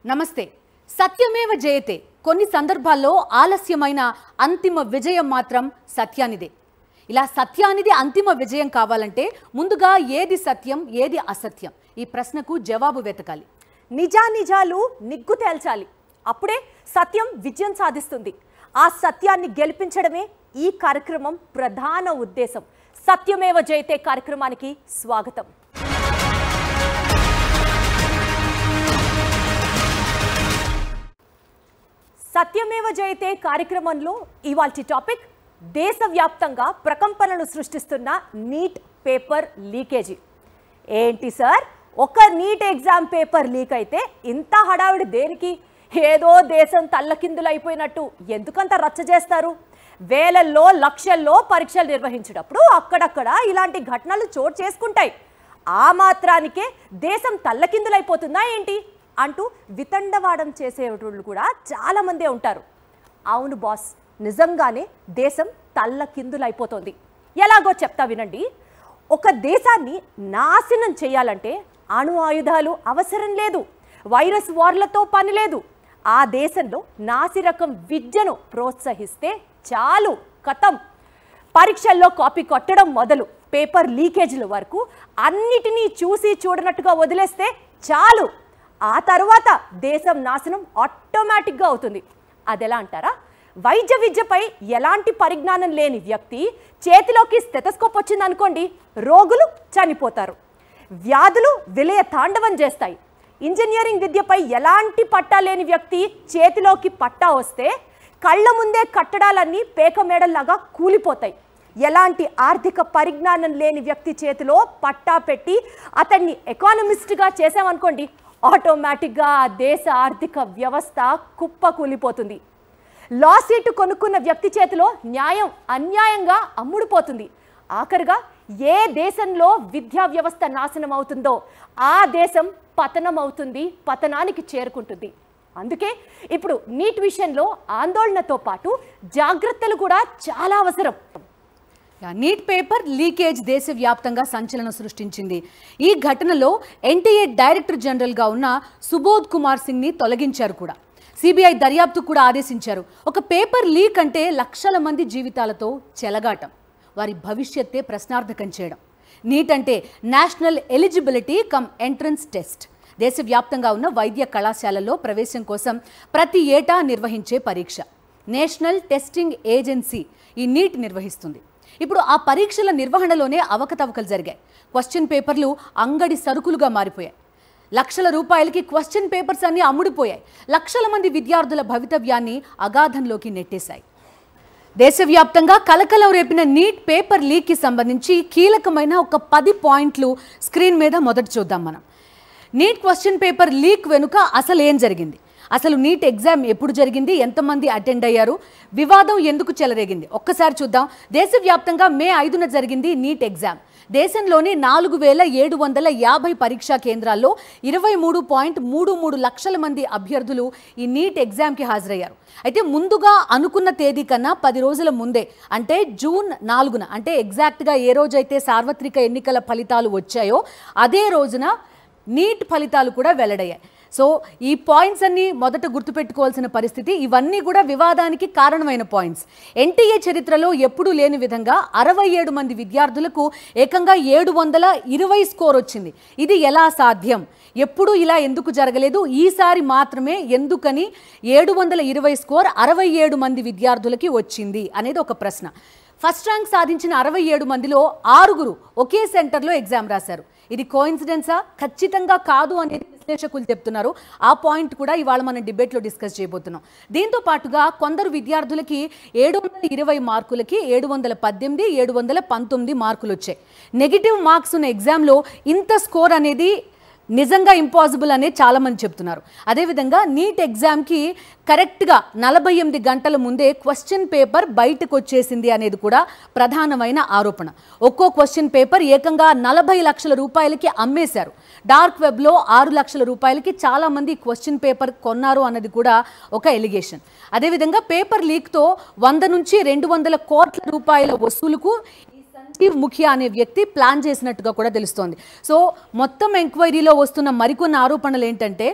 నమస్తే సత్యమేవ జయతే కొన్ని సందర్భాల్లో ఆలస్యమైన అంతిమ విజయం మాత్రం సత్యానిదే ఇలా సత్యానిది అంతిమ విజయం కావాలంటే ముందుగా ఏది సత్యం ఏది అసత్యం ఈ ప్రశ్నకు జవాబు వెతకాలి నిజానిజాలు నిగ్గు తేల్చాలి అప్పుడే సత్యం విజయం సాధిస్తుంది ఆ సత్యాన్ని గెలిపించడమే ఈ కార్యక్రమం ప్రధాన ఉద్దేశం సత్యమేవ జయతే కార్యక్రమానికి స్వాగతం సత్యమేవ జయతే కార్యక్రమంలో ఇవాల్టి టాపిక్ దేశవ్యాప్తంగా ప్రకంపనలు సృష్టిస్తున్న నీట్ పేపర్ లీకేజీ ఏంటి సార్ ఒక నీట్ ఎగ్జామ్ పేపర్ లీక్ అయితే ఇంత హడావిడి దేనికి ఏదో దేశం తల్లకిందులైపోయినట్టు ఎందుకంత రచ్చ చేస్తారు వేలల్లో లక్షల్లో పరీక్షలు నిర్వహించేటప్పుడు అక్కడక్కడ ఇలాంటి ఘటనలు చోటు చేసుకుంటాయి ఆ మాత్రానికే దేశం తల్లకిందులైపోతుందా ఏంటి అంటూ వితండవాదం చేసేటోళ్ళు కూడా చాలా మందే ఉంటారు అవును బాస్ నిజంగానే దేశం తల్లకిందులైపోతోంది ఎలాగో చెప్తా వినండి ఒక దేశాన్ని నాశనం చేయాలంటే అణు ఆయుధాలు అవసరం లేదు వైరస్ వార్లతో పని లేదు ఆ దేశంలో నాసిరకం విద్యను ప్రోత్సహిస్తే చాలు కథం పరీక్షల్లో కాపీ కొట్టడం మొదలు పేపర్ లీకేజీల వరకు అన్నిటినీ చూసి చూడనట్టుగా వదిలేస్తే చాలు ఆ తర్వాత దేశం నాశనం ఆటోమేటిక్గా అవుతుంది అదెలా అంటారా వైద్య విద్యపై ఎలాంటి పరిజ్ఞానం లేని వ్యక్తి చేతిలోకి స్టెతస్కోప్ వచ్చిందనుకోండి రోగులు చనిపోతారు వ్యాధులు విలయ తాండవం చేస్తాయి ఇంజనీరింగ్ విద్యపై ఎలాంటి పట్టా లేని వ్యక్తి చేతిలోకి పట్టా వస్తే కళ్ళ ముందే కట్టడాలన్నీ పేక మేడల్లాగా కూలిపోతాయి ఎలాంటి ఆర్థిక పరిజ్ఞానం లేని వ్యక్తి చేతిలో పట్టా పెట్టి అతన్ని ఎకానమిస్ట్గా చేసామనుకోండి ఆటోమేటిక్గా ఆ దేశ ఆర్థిక వ్యవస్థ కుప్ప కూలిపోతుంది లా సీటు కొనుక్కున్న వ్యక్తి చేతిలో న్యాయం అన్యాయంగా అమ్ముడుపోతుంది ఆఖరుగా ఏ దేశంలో విద్యా వ్యవస్థ నాశనం అవుతుందో ఆ దేశం పతనం అవుతుంది పతనానికి చేరుకుంటుంది అందుకే ఇప్పుడు నీట్ విషయంలో ఆందోళనతో పాటు జాగ్రత్తలు కూడా చాలా అవసరం యా, నీట్ పేపర్ లీకేజ్ దేశవ్యాప్తంగా సంచలనం సృష్టించింది ఈ ఘటనలో ఎన్టీఏ డైరెక్టర్ జనరల్గా ఉన్న సుబోధ్ కుమార్ సింగ్ని తొలగించారు కూడా సిబిఐ దర్యాప్తు కూడా ఆదేశించారు ఒక పేపర్ లీక్ అంటే లక్షల మంది జీవితాలతో చెలగాటం వారి భవిష్యత్తే ప్రశ్నార్థకం చేయడం నీట్ అంటే national eligibility cum entrance test దేశవ్యాప్తంగా ఉన్న వైద్య కళాశాలల్లో ప్రవేశం కోసం ప్రతి ఏటా నిర్వహించే పరీక్ష నేషనల్ టెస్టింగ్ ఏజెన్సీ ఈ నీట్ నిర్వహిస్తుంది ఇప్పుడు ఆ పరీక్షల నిర్వహణలోనే అవకతవకలు జరిగాయి క్వశ్చన్ పేపర్లు అంగడి సరుకులుగా మారిపోయాయి లక్షల రూపాయలకి క్వశ్చన్ పేపర్స్ అన్నీ అమ్ముడిపోయాయి లక్షల మంది విద్యార్థుల భవితవ్యాన్ని అగాధంలోకి నెట్టేశాయి దేశవ్యాప్తంగా కలకలం రేపిన నీట్ పేపర్ లీక్కి సంబంధించి కీలకమైన ఒక పది పాయింట్లు స్క్రీన్ మీద మొదట చూద్దాం మనం నీట్ క్వశ్చన్ పేపర్ లీక్ వెనుక అసలు ఏం జరిగింది అసలు నీట్ ఎగ్జామ్ ఎప్పుడు జరిగింది ఎంతమంది అటెండ్ అయ్యారు వివాదం ఎందుకు చెలరేగింది ఒక్కసారి చూద్దాం దేశవ్యాప్తంగా మే ఐదున జరిగింది నీట్ ఎగ్జామ్ దేశంలోని నాలుగు వేల ఏడు వందల యాభై పరీక్షా కేంద్రాల్లో ఇరవై మూడు పాయింట్ మూడు మూడు లక్షల మంది అభ్యర్థులు ఈ నీట్ ఎగ్జామ్కి హాజరయ్యారు అయితే ముందుగా అనుకున్న తేదీ కన్నా పది రోజుల ముందే అంటే జూన్ నాలుగున అంటే ఎగ్జాక్ట్గా ఏ రోజైతే సార్వత్రిక ఎన్నికల ఫలితాలు వచ్చాయో అదే రోజున నీట్ ఫలితాలు కూడా వెల్లడయ్యాయి సో ఈ పాయింట్స్ అన్ని మొదట గుర్తుపెట్టుకోవాల్సిన పరిస్థితి ఇవన్నీ కూడా వివాదానికి కారణమైన పాయింట్స్ ఎన్టీఏ చరిత్రలో ఎప్పుడూ లేని విధంగా అరవై ఏడు మంది విద్యార్థులకు ఏకంగా ఏడు వందల ఇరవై స్కోర్ వచ్చింది ఇది ఎలా సాధ్యం ఎప్పుడూ ఇలా ఎందుకు జరగలేదు ఈసారి మాత్రమే ఎందుకని ఏడు వందల ఇరవై స్కోర్ అరవై ఏడు మంది విద్యార్థులకి వచ్చింది అనేది ఒక ప్రశ్న ఫస్ట్ ర్యాంక్ సాధించిన అరవై ఏడు మందిలో ఆరుగురు ఒకే సెంటర్లో ఎగ్జామ్ రాశారు ఇది కోయిన్సిడెన్సా ఖచ్చితంగా కాదు అనేది విశ్లేషకులు చెప్తున్నారు ఆ పాయింట్ కూడా ఇవాళ మనం డిబేట్లో డిస్కస్ చేయబోతున్నాం దీంతో పాటుగా కొందరు విద్యార్థులకి ఏడు వందల ఇరవై మార్కులకి ఏడు వందల పద్దెనిమిది ఏడు వందల పంతొమ్మిది మార్కులు వచ్చాయి నెగిటివ్ మార్క్స్ ఉన్న ఎగ్జామ్లో ఇంత స్కోర్ అనేది నిజంగా ఇంపాసిబుల్ అనేది చాలామంది చెప్తున్నారు అదేవిధంగా నీట్ ఎగ్జామ్కి కరెక్ట్గా నలభై ఎనిమిది గంటల ముందే క్వశ్చన్ పేపర్ బయటకు వచ్చేసింది అనేది కూడా ప్రధానమైన ఆరోపణ ఒక్కో క్వశ్చన్ పేపర్ ఏకంగా నలభై లక్షల రూపాయలకి అమ్మేశారు డార్క్ వెబ్లో ఆరు లక్షల రూపాయలకి చాలామంది క్వశ్చన్ పేపర్ కొన్నారు అన్నది కూడా ఒక ఎలిగేషన్ అదేవిధంగా పేపర్ లీక్తో వంద నుంచి రెండు వందల కోట్ల రూపాయల వసూలుకు సంజీవ్ ముఖియా అనే వ్యక్తి ప్లాన్ చేసినట్టుగా కూడా తెలుస్తోంది సో మొత్తం ఎంక్వైరీలో వస్తున్న మరికొన్ని ఆరోపణలు ఏంటంటే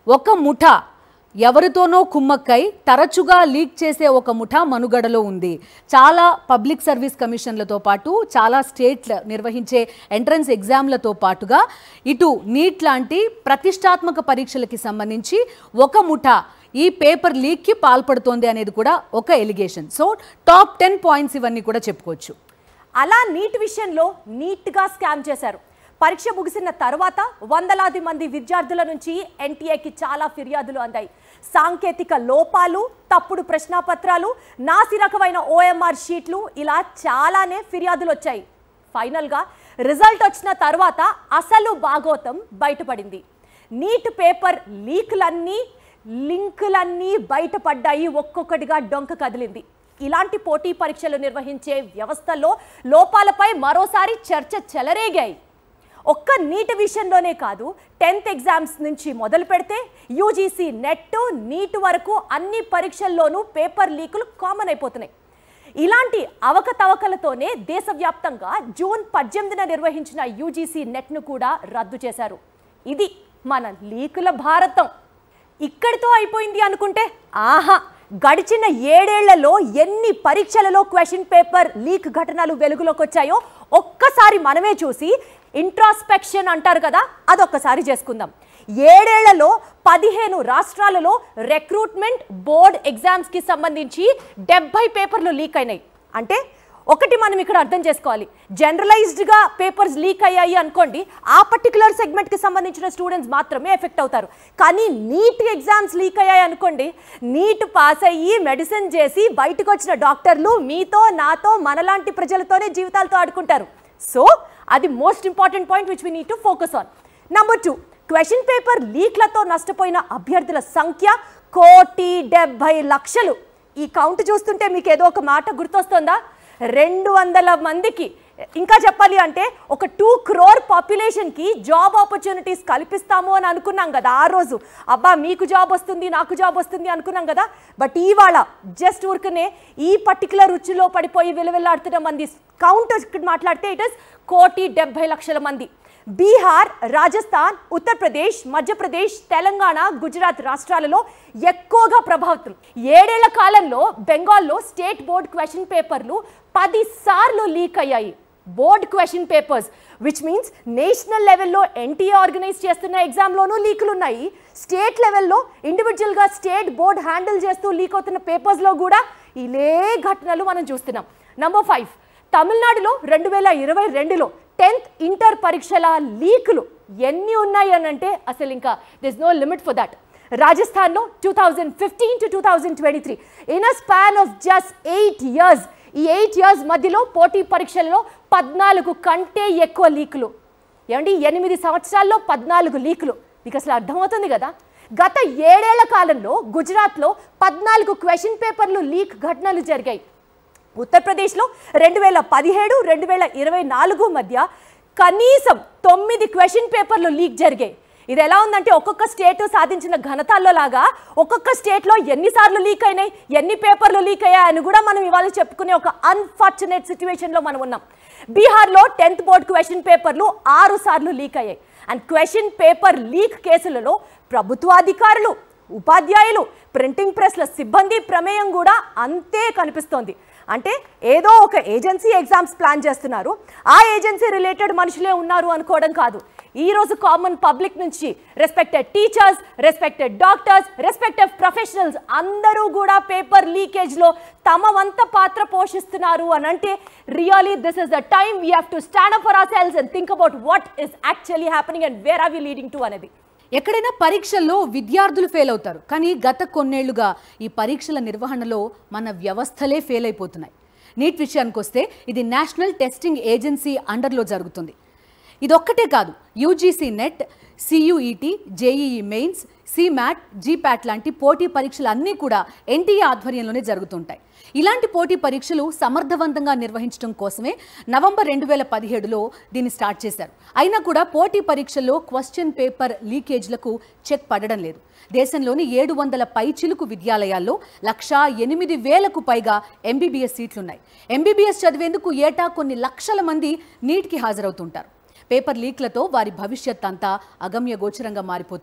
ఒక ముఠా ఎవరితోనో కుమ్మక్కై తరచుగా లీక్ చేసే ఒక ముఠా మనుగడలో ఉంది చాలా పబ్లిక్ సర్వీస్ కమిషన్లతో పాటు చాలా స్టేట్ల నిర్వహించే ఎంట్రన్స్ ఎగ్జామ్లతో పాటుగా ఇటు నీట్ లాంటి ప్రతిష్టాత్మక పరీక్షలకి సంబంధించి ఒక ముఠా ఈ పేపర్ లీక్కి పాల్పడుతోంది అనేది కూడా ఒక allegation so top ten points ఇవన్నీ కూడా చెప్పుకోవచ్చు అలా నీట్ విషయంలో నీట్గా స్కామ్ చేశారు పరీక్ష ముగిసిన తర్వాత వందలాది మంది విద్యార్థుల నుంచి ఎన్టీఏకి చాలా ఫిర్యాదులు అందాయి సాంకేతిక లోపాలు తప్పుడు ప్రశ్నాపత్రాలు నాసిరకమైన ఓఎంఆర్ షీట్లు ఇలా చాలానే ఫిర్యాదులు వచ్చాయి ఫైనల్గా రిజల్ట్ వచ్చిన తర్వాత అసలు భాగోతం బయటపడింది నీట్ పేపర్ లీక్లన్నీ లింకులన్నీ బయటపడ్డాయి ఒక్కొక్కటిగా డొంక కదిలింది ఇలాంటి పోటీ పరీక్షలు నిర్వహించే వ్యవస్థలో లోపాలపై మరోసారి చర్చ చెలరేగాయి ఒక్క నీట్ విషయంలోనే కాదు టెన్త్ ఎగ్జామ్స్ నుంచి మొదలు పెడితే యూజీసీ నెట్ నీట్ వరకు అన్ని పరీక్షల్లోనూ పేపర్ లీకులు కామన్ అయిపోతున్నాయి ఇలాంటి అవకతవకలతోనే దేశవ్యాప్తంగా జూన్ పద్దెనిమిదిన నిర్వహించిన యూజీసీ నెట్ను కూడా రద్దు చేశారు ఇది మన లీకుల భారతం ఇక్కడితో అయిపోయింది అనుకుంటే ఆహా గడిచిన ఏడేళ్లలో ఎన్ని పరీక్షలలో క్వశ్చన్ పేపర్ లీక్ ఘటనలు వెలుగులోకి వచ్చాయో ఒక్కసారి మనమే చూసి ఇంట్రాస్పెక్షన్ అంటారు కదా అదొక్కసారి చేసుకుందాం ఏడేళ్లలో పదిహేను రాష్ట్రాలలో రిక్రూట్మెంట్ బోర్డ్ ఎగ్జామ్స్కి సంబంధించి డెబ్బై పేపర్లు లీక్ అయినాయి అంటే ఒకటి మనం ఇక్కడ అర్థం చేసుకోవాలి జనరలైజ్డ్గా పేపర్స్ లీక్ అయ్యాయి అనుకోండి ఆ పర్టికులర్ సెగ్మెంట్కి సంబంధించిన స్టూడెంట్స్ మాత్రమే ఎఫెక్ట్ అవుతారు కానీ నీట్ ఎగ్జామ్స్ లీక్ అయ్యాయి అనుకోండి నీట్ పాస్ అయ్యి మెడిసిన్ చేసి బయటకు వచ్చిన డాక్టర్లు మీతో నాతో మనలాంటి ప్రజలతోనే జీవితాలతో ఆడుకుంటారు సో అది most important point which we need to focus on number two question paper లీక్లతో నష్టపోయిన అభ్యర్థుల సంఖ్య కోటి డెబ్బై లక్షలు ఈ కౌంట్ చూస్తుంటే మీకు ఏదో ఒక మాట గుర్తొస్తుందా రెండు వందల మందికి ఇంకా చెప్పాలి అంటే ఒక టూ క్రోర్ పాపులేషన్కి జాబ్ ఆపర్చునిటీస్ కల్పిస్తాము అని అనుకున్నాం కదా ఆ రోజు అబ్బా మీకు జాబ్ వస్తుంది నాకు జాబ్ వస్తుంది అనుకున్నాం కదా బట్ ఇవాళ జస్ట్ ఊరికనే ఈ పర్టికులర్ రుచిలో పడిపోయి విలువెల్లాడుతున్న మంది కౌంట్ ఇక్కడ మాట్లాడితే ఇట్ ఇస్ కోటి డెబ్బై లక్షల మంది బీహార్ రాజస్థాన్ ఉత్తరప్రదేశ్ మధ్యప్రదేశ్ తెలంగాణ గుజరాత్ రాష్ట్రాలలో ఎక్కువగా ప్రభావితం ఏడేళ్ల కాలంలో బెంగాల్లో స్టేట్ బోర్డ్ క్వశ్చన్ పేపర్లు పది సార్లు లీక్ అయ్యాయి board question papers which means national లెవెల్లో ఎన్టీఏ ఆర్గనైజ్ చేస్తున్న ఎగ్జామ్లోనూ లీకులు ఉన్నాయి స్టేట్ లెవెల్లో ఇండివిజువల్గా స్టేట్ బోర్డ్ హ్యాండిల్ చేస్తూ లీక్ అవుతున్న పేపర్స్లో కూడా ఇలే ఘటనలు మనం చూస్తున్నాం నంబర్ ఫైవ్ తమిళనాడులో రెండు వేల ఇరవై రెండులో టెన్త్ ఇంటర్ పరీక్షల లీకులు ఎన్ని ఉన్నాయి అని అంటే అసలు ఇంకా this no limit for that రాజస్థాన్లో two thousand fifteen to two thousand twenty three in a span of just eight years ఈ ఎయిట్ ఇయర్స్ మధ్యలో పోటీ పరీక్షల్లో పద్నాలుగు కంటే ఎక్కువ లీకులు ఏమండి ఎనిమిది సంవత్సరాల్లో పద్నాలుగు లీకులు మీకు అసలు అర్థమవుతుంది కదా గత ఏడేళ్ల కాలంలో గుజరాత్లో పద్నాలుగు క్వశ్చన్ పేపర్లు లీక్ ఘటనలు జరిగాయి ఉత్తరప్రదేశ్లో రెండు వేల పదిహేడు రెండు వేల ఇరవై నాలుగు మధ్య కనీసం తొమ్మిది క్వశ్చన్ పేపర్లు లీక్ జరిగాయి ఇది ఎలా ఉందంటే ఒక్కొక్క స్టేట్ సాధించిన ఘనతల్లో లాగా ఒక్కొక్క స్టేట్లో ఎన్నిసార్లు లీక్ అయినాయి ఎన్ని పేపర్లు లీక్ అయ్యాయని కూడా మనం ఇవాళ చెప్పుకునే ఒక అన్ఫార్చునేట్ సిచ్యువేషన్లో మనం ఉన్నాం బీహార్లో టెన్త్ బోర్డ్ క్వశ్చన్ పేపర్లు ఆరు సార్లు లీక్ అయ్యాయి అండ్ క్వశ్చన్ పేపర్ లీక్ కేసులలో ప్రభుత్వాధికారులు ఉపాధ్యాయులు ప్రింటింగ్ ప్రెస్ల సిబ్బంది ప్రమేయం కూడా అంతే కనిపిస్తోంది అంటే ఏదో ఒక ఏజెన్సీ ఎగ్జామ్స్ ప్లాన్ చేస్తున్నారు ఆ ఏజెన్సీ రిలేటెడ్ మనుషులే ఉన్నారు అనుకోవడం కాదు ఈ రోజు కామన్ పబ్లిక్ నుంచి respected teachers respected doctors respected professionals అందరూ కూడా పేపర్ లీకేజ్లో తమ వంత పాత్ర పోషిస్తున్నారు అని అంటే really this is the time we have to stand up for ourselves and think about what is actually happening and where are we leading to అనేది ఎక్కడైనా పరీక్షల్లో విద్యార్థులు ఫెయిల్ అవుతారు కానీ గత కొన్నేళ్లుగా ఈ పరీక్షల నిర్వహణలో మన వ్యవస్థలే ఫెయిల్ అయిపోతున్నాయి నీట్ విషయానికి వస్తే ఇది నేషనల్ టెస్టింగ్ ఏజెన్సీ అండర్లో జరుగుతుంది ఇదొక్కటే కాదు UGC NET CUET JEE Mains CMAT GPAT లాంటి పోటీ పరీక్షలు అన్నీ కూడా ఎన్టీఏ ఆధ్వర్యంలోనే జరుగుతుంటాయి ఇలాంటి పోటీ పరీక్షలు సమర్థవంతంగా నిర్వహించడం కోసమే నవంబర్ రెండు వేల పదిహేడులో దీన్ని స్టార్ట్ చేశారు అయినా కూడా పోటీ పరీక్షల్లో క్వశ్చన్ పేపర్ లీకేజ్లకు చెక్ పడడం లేదు దేశంలోని ఏడు వందల పైచిలుకు విద్యాలయాల్లో లక్షా ఎనిమిది వేలకు పైగా ఎంబీబీఎస్ సీట్లున్నాయి ఎంబీబీఎస్ చదివేందుకు ఏటా కొన్ని లక్షల మంది నీట్కి హాజరవుతుంటారు పేపర్ లీక్లతో వారి భవిష్యత్ అంతా అగమ్య గోచరంగా మారిపోతోంది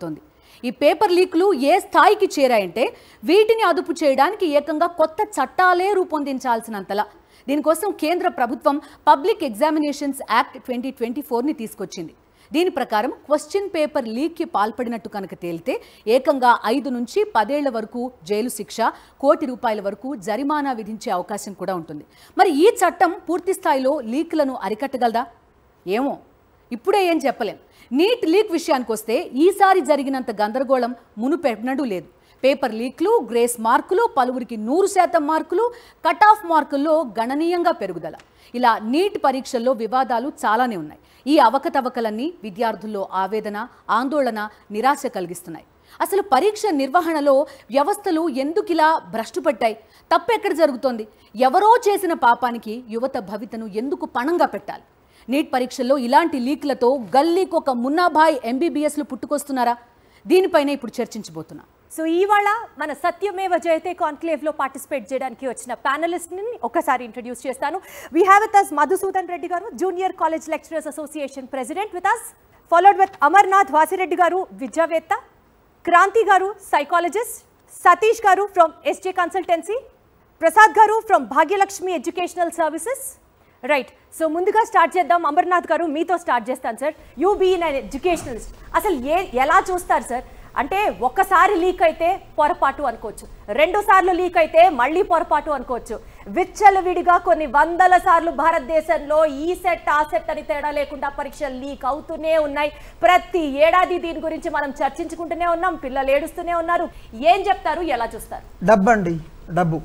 ఈ పేపర్ లీక్లు ఏ స్థాయికి చేరాయంటే వీటిని అదుపు చేయడానికి ఏకంగా కొత్త చట్టాలే రూపొందించాల్సినంతలా దీనికోసం కేంద్ర ప్రభుత్వం public examinations act twenty twenty ఫోర్ని తీసుకొచ్చింది దీని ప్రకారం క్వశ్చన్ పేపర్ లీక్కి పాల్పడినట్టు కనుక తేలితే ఏకంగా ఐదు నుంచి పదేళ్ల వరకు జైలు శిక్ష కోటి రూపాయల వరకు జరిమానా విధించే అవకాశం కూడా ఉంటుంది మరి ఈ చట్టం పూర్తి స్థాయిలో లీక్లను అరికట్టగలదా ఏమో ఇప్పుడే ఏం చెప్పలేం నీట్ లీక్ విషయానికి వస్తే ఈసారి జరిగినంత గందరగోళం మునుపెన్నడూ లేదు పేపర్ లీక్లు గ్రేస్ మార్కులు పలువురికి నూరు శాతం మార్కులు కట్ ఆఫ్ మార్కుల్లో గణనీయంగా పెరుగుదల ఇలా నీట్ పరీక్షల్లో వివాదాలు చాలానే ఉన్నాయి ఈ అవకతవకలన్నీ విద్యార్థుల్లో ఆవేదన ఆందోళన నిరాశ కలిగిస్తున్నాయి అసలు పరీక్ష నిర్వహణలో వ్యవస్థలు ఎందుకిలా భ్రష్టుపట్టాయి తప్పెక్కడ జరుగుతోంది ఎవరో చేసిన పాపానికి యువత భవితను ఎందుకు పణంగా పెట్టాలి నీట్ పరీక్షల్లో ఇలాంటి లీక్లతో గల్లీకి ఒక మున్నాభాయ్ ఎంబీబీఎస్లు పుట్టుకొస్తున్నారా దీనిపైనే ఇప్పుడు చర్చించబోతున్నాం సో ఇవాళ మన సత్యమేవ జయతే కాన్క్లేవ్ లో పార్టిసిపేట్ చేయడానికి వచ్చిన ప్యానలిస్ట్ ని ఒకసారి ఇంట్రడ్యూస్ చేస్తాను we have with us Madhusudan Reddy garu junior college lecturers association president with us followed with Amarnath Vasireddy garu విద్యావేత్త క్రాంతి గారు సైకాలజిస్ట్ సతీష్ గారు from SJ consultancy Prasad garu from Bhagyalakshmi educational services right so ముందుగా స్టార్ట్ చేద్దాం అమర్నాథ్ గారు మీతో స్టార్ట్ చేస్తాను sir you been and educationalist అసలు ఏ ఎలా చూస్తారు సార్ అంటే ఒక్కసారి లీక్ అయితే పొరపాటు అనుకోవచ్చు రెండు సార్లు లీక్ అయితే మళ్ళీ పొరపాటు అనుకోవచ్చు విచ్చలవిడిగా కొన్ని వందల సార్లు భారతదేశంలో ఈ సెట్ ఆ సెట్ అని తేడా లేకుండా పరీక్షలు లీక్ అవుతూనే ఉన్నాయి ప్రతి ఏడాది దీని గురించి మనం చర్చించుకుంటూనే ఉన్నాం పిల్లలు ఏడుస్తూనే ఉన్నారు ఏం చెప్తారు ఎలా చూస్తారు డబ్బు అండి డబ్బు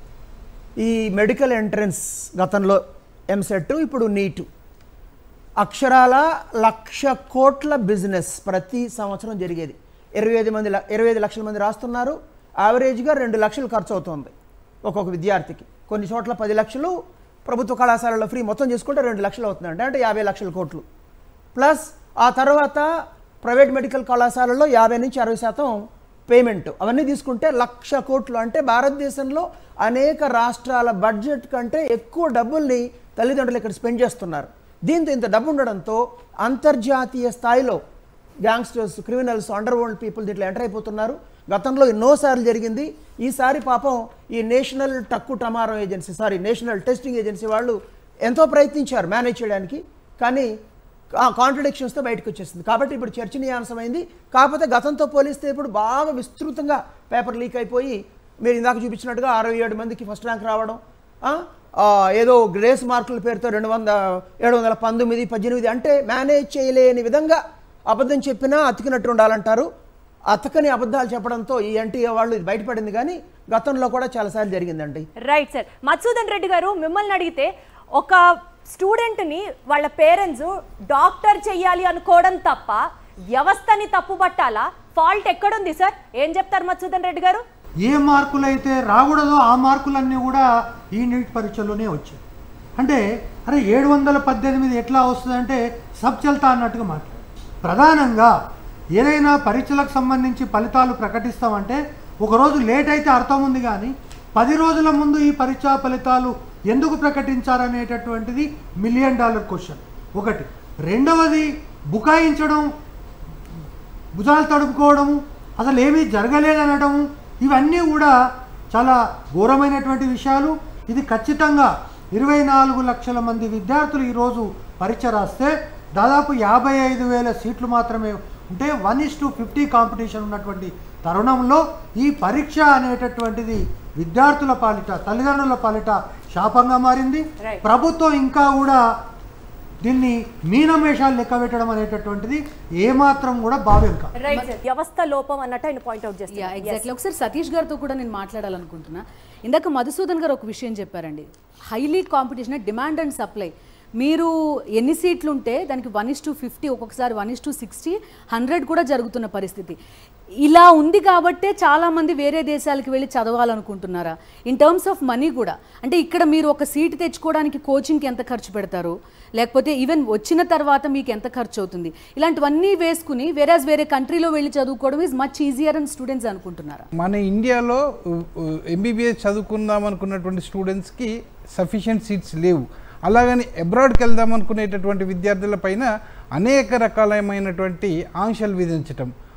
ఈ మెడికల్ ఎంట్రన్స్ గతంలో ఎంసెట్ ఇప్పుడు నీటు అక్షరాల లక్ష కోట్ల బిజినెస్ ప్రతి సంవత్సరం జరిగేది ఇరవై ఐదు మంది ల- ఇరవై ఐదు లక్షల మంది రాస్తున్నారు యావరేజ్గా రెండు లక్షలు ఖర్చు అవుతుంది ఒక్కొక్క విద్యార్థికి కొన్ని చోట్ల పది లక్షలు ప్రభుత్వ కళాశాలలో ఫ్రీ మొత్తం చేసుకుంటే రెండు లక్షలు అవుతుందండి అంటే యాభై లక్షల కోట్లు ప్లస్ ఆ తర్వాత ప్రైవేట్ మెడికల్ కళాశాలలో యాభై నుంచి అరవై శాతం పేమెంట్ అవన్నీ తీసుకుంటే లక్ష కోట్లు అంటే భారతదేశంలో అనేక రాష్ట్రాల బడ్జెట్ కంటే ఎక్కువ డబ్బుల్ని తల్లిదండ్రులు ఇక్కడ స్పెండ్ చేస్తున్నారు దీంతో ఇంత డబ్బు ఉండడంతో అంతర్జాతీయ స్థాయిలో gangsters criminals underworld people దీంట్లో ఎంటర్ అయిపోతున్నారు గతంలో ఎన్నోసార్లు జరిగింది ఈసారి పాపం ఈ నేషనల్ టక్కు tomorrow agency sorry national testing agency వాళ్ళు ఎంతో ప్రయత్నించారు మేనేజ్ చేయడానికి కానీ కాంట్రడిక్షన్స్తో బయటకు వచ్చేసింది కాబట్టి ఇప్పుడు చర్చనీయాంశమైంది కాకపోతే గతంతో పోలిస్తే ఇప్పుడు బాగా విస్తృతంగా పేపర్ లీక్ అయిపోయి మీరు ఇందాక చూపించినట్టుగా అరవై ఏడు మందికి ఫస్ట్ ర్యాంక్ రావడం ఆ, ఆ, ఏదో గ్రేస్ మార్కుల పేరుతో రెండు వంద ఏడు వందల పంతొమ్మిది పద్దెనిమిది అంటే మేనేజ్ చేయలేని విధంగా అబద్ధం చెప్పినా అతికినట్టు ఉండాలంటారు అతకని అబద్ధాలు చెప్పడంతో ఈ ఎన్టీఏ వాళ్ళు ఇది బయటపడింది కానీ గతంలో కూడా చాలాసార్లు జరిగిందండి రైట్ సార్ మధుసూదన్ రెడ్డి గారు మిమ్మల్ని అడిగితే ఒక స్టూడెంట్ని వాళ్ళ పేరెంట్స్ డాక్టర్ చెయ్యాలి అనుకోవడం తప్ప వ్యవస్థని తప్పుపట్టాలా ఫాల్ట్ ఎక్కడుంది సార్ ఏం చెప్తారు మధుసూదన్ రెడ్డి గారు ఏ మార్కులైతే రాకూడదో ఆ మార్కులన్నీ కూడా ఈ నీట్ పరీక్షలోనే వచ్చాయి అంటే అరే ఏడు వందల పద్దెనిమిది ఎట్లా వస్తుందంటే సబ్ చల్తా అన్నట్టుగా మాట్లాడు ప్రధానంగా ఏదైనా పరీక్షలకు సంబంధించి ఫలితాలు ప్రకటిస్తామంటే ఒకరోజు లేట్ అయితే అర్థం ఉంది కానీ పది రోజుల ముందు ఈ పరీక్షా ఫలితాలు ఎందుకు ప్రకటించారనేటటువంటిది మిలియన్ డాలర్ క్వశ్చన్ ఒకటి రెండవది బుకాయించడం భుజాలు తడుపుకోవడము అసలు ఏమీ జరగలేదనడము ఇవన్నీ కూడా చాలా ఘోరమైనటువంటి విషయాలు ఇది ఖచ్చితంగా ఇరవై నాలుగు లక్షల మంది విద్యార్థులు ఈరోజు పరీక్ష రాస్తే దాదాపు యాభై ఐదు వేల సీట్లు మాత్రమే ఉంటే one is to fifty competition ఉన్నటువంటి తరుణంలో ఈ పరీక్ష అనేటటువంటిది విద్యార్థుల పాలిట తల్లిదండ్రుల పాలిట శాపంగా మారింది Right. ప్రభుత్వం ఇంకా కూడా దీన్ని మీనమేషాలు లెక్క పెట్టడం అనేటటువంటిది ఏమాత్రం కూడా భావ్యం కాదు రైట్ సార్ వ్యవస్థ లోపం అన్నట్టు ఆయన పాయింట్అవుట్ యా చేస్తారు ఎగ్జాక్ట్లీ ఒకసారి సతీష్ గారితో కూడా నేను మాట్లాడాలనుకుంటున్నా ఇందాక మధుసూదన్ గారు ఒక విషయం చెప్పారండి highly competition demand and supply మీరు ఎన్ని సీట్లు ఉంటే దానికి వన్ ఇస్ టు ఫిఫ్టీ ఒక్కొక్కసారి one is to sixty hundred కూడా జరుగుతున్న పరిస్థితి ఇలా ఉంది కాబట్టే చాలామంది వేరే దేశాలకు వెళ్ళి చదవాలనుకుంటున్నారా ఇన్ టర్మ్స్ ఆఫ్ మనీ కూడా అంటే ఇక్కడ మీరు ఒక సీట్ తెచ్చుకోవడానికి కోచింగ్కి ఎంత ఖర్చు పెడతారు లేకపోతే ఈవెన్ వచ్చిన తర్వాత మీకు ఎంత ఖర్చు అవుతుంది ఇలాంటివన్నీ వేసుకుని వేరేస్ వేరే కంట్రీలో వెళ్ళి చదువుకోవడం ఈజ్ మచ్ ఈజియర్ అని స్టూడెంట్స్ అనుకుంటున్నారా మన ఇండియాలో ఎంబీబీఎస్ చదువుకుందాం అనుకున్నటువంటి స్టూడెంట్స్కి సఫిషియెంట్ సీట్స్ లేవు అలాగని అబ్రాడ్కి వెళ్దాం అనుకునేటటువంటి విద్యార్థుల పైన అనేక రకాలమైనటువంటి ఆంక్షలు విధించటం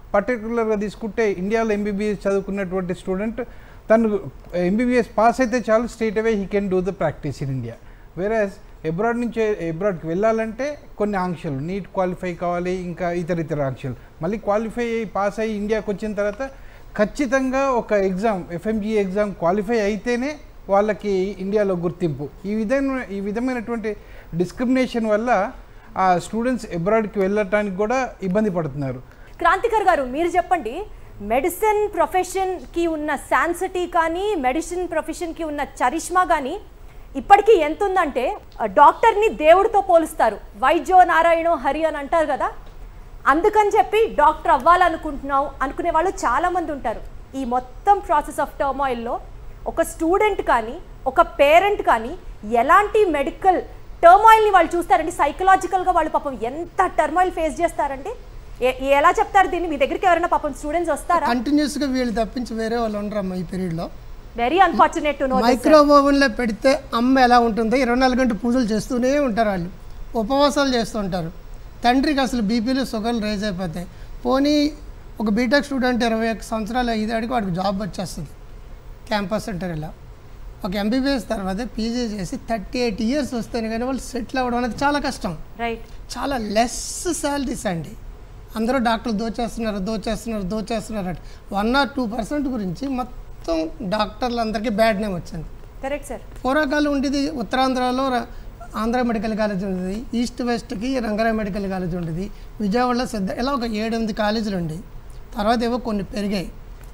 పర్టికులర్గా తీసుకుంటే ఇండియాలో ఎంబీబీఎస్ చదువుకున్నటువంటి స్టూడెంట్ తను ఎంబీబీఎస్ పాస్ అయితే చాలు straight away he can do the practice in India whereas abroad నుంచి అబ్రాడ్కి వెళ్ళాలంటే కొన్ని ఆంక్షలు నీట్ క్వాలిఫై కావాలి ఇంకా ఇతర ఇతర ఆంక్షలు మళ్ళీ క్వాలిఫై అయ్యి పాస్ అయ్యి ఇండియాకి వచ్చిన తర్వాత ఖచ్చితంగా ఒక ఎగ్జామ్ ఎఫ్ఎంజీ ఎగ్జామ్ క్వాలిఫై అయితేనే వాళ్ళకి ఇండియాలో గుర్తింపు ఈ విధమైన ఈ విధమైనటువంటి డిస్క్రిమినేషన్ వల్ల ఆ స్టూడెంట్స్ అబ్రాడ్కి వెళ్ళటానికి కూడా ఇబ్బంది పడుతున్నారు క్రాంతికర్ గారు మీరు చెప్పండి మెడిసిన్ ప్రొఫెషన్కి ఉన్న శాన్సిటీ కానీ మెడిసిన్ ప్రొఫెషన్కి ఉన్న చరిష్మా కానీ ఇప్పటికీ ఎంత ఉందంటే ఆ, డాక్టర్ని దేవుడితో పోలుస్తారు వైద్యో నారాయణో హరి అని అంటారు కదా అందుకని చెప్పి డాక్టర్ అవ్వాలనుకుంటున్నాం అనుకునే వాళ్ళు చాలామంది ఉంటారు ఈ మొత్తం ప్రాసెస్ ఆఫ్ టర్మాయిల్లో ఒక స్టూడెంట్ కానీ ఒక పేరెంట్ కానీ ఎలాంటి మెడికల్ టర్మాయిల్ని వాళ్ళు చూస్తారండి సైకలాజికల్గా వాళ్ళు పాపం ఎంత టర్మాయిల్ ఫేస్ చేస్తారండి ఏ- ఎలా చెప్తారు దీన్ని మీ దగ్గరికి ఎవరైనా పాపం స్టూడెంట్స్ వస్తారా కంటిన్యూస్గా వీళ్ళు తప్పించి వేరే వాళ్ళు ఉండరమ్మా ఈ పీరియడ్లో very unfortunate to know micro ఓవెన్లో పెడితే అమ్మ ఎలా ఉంటుందో ఇరవై నాలుగు గంటలు పూజలు చేస్తూనే ఉంటారు వాళ్ళు ఉపవాసాలు చేస్తూ ఉంటారు తండ్రికి అసలు బీపీలు షుగర్లు రేజ్ అయిపోతాయి పోనీ ఒక బీటెక్ స్టూడెంట్ ఇరవై ఒక్క సంవత్సరాలు ఐదు అడిగి వాడికి జాబ్ వచ్చేస్తుంది క్యాంపస్ సెంటర్ ఇలా ఒక ఎంబీబీఎస్ తర్వాత పీజీ చేసి థర్టీ ఎయిట్ ఇయర్స్ వస్తేనే కానీ వాళ్ళు సెటిల్ అవ్వడం అనేది చాలా కష్టం రైట్ చాలా లెస్ శాలరీస్ అండి అందరూ డాక్టర్లు దోచేస్తున్నారు దోచేస్తున్నారు దోచేస్తున్నారు అంటే వన్ ఆర్ టూ పర్సెంట్ గురించి మొత్తం డాక్టర్లందరికీ బ్యాడ్ నేమ్ వచ్చింది కరెక్ట్ సార్ పూర్వకాలం ఉండేది ఉత్తరాంధ్రలో ర- ఆంధ్ర మెడికల్ కాలేజ్ ఉండేది ఈస్ట్ వెస్ట్కి రంగారావు మెడికల్ కాలేజ్ ఉండేది విజయవాడలో సిద్ధ ఇలా ఒక ఏడెనిమిది కాలేజీలు ఉండేవి తర్వాత ఏవో కొన్ని పెరిగాయి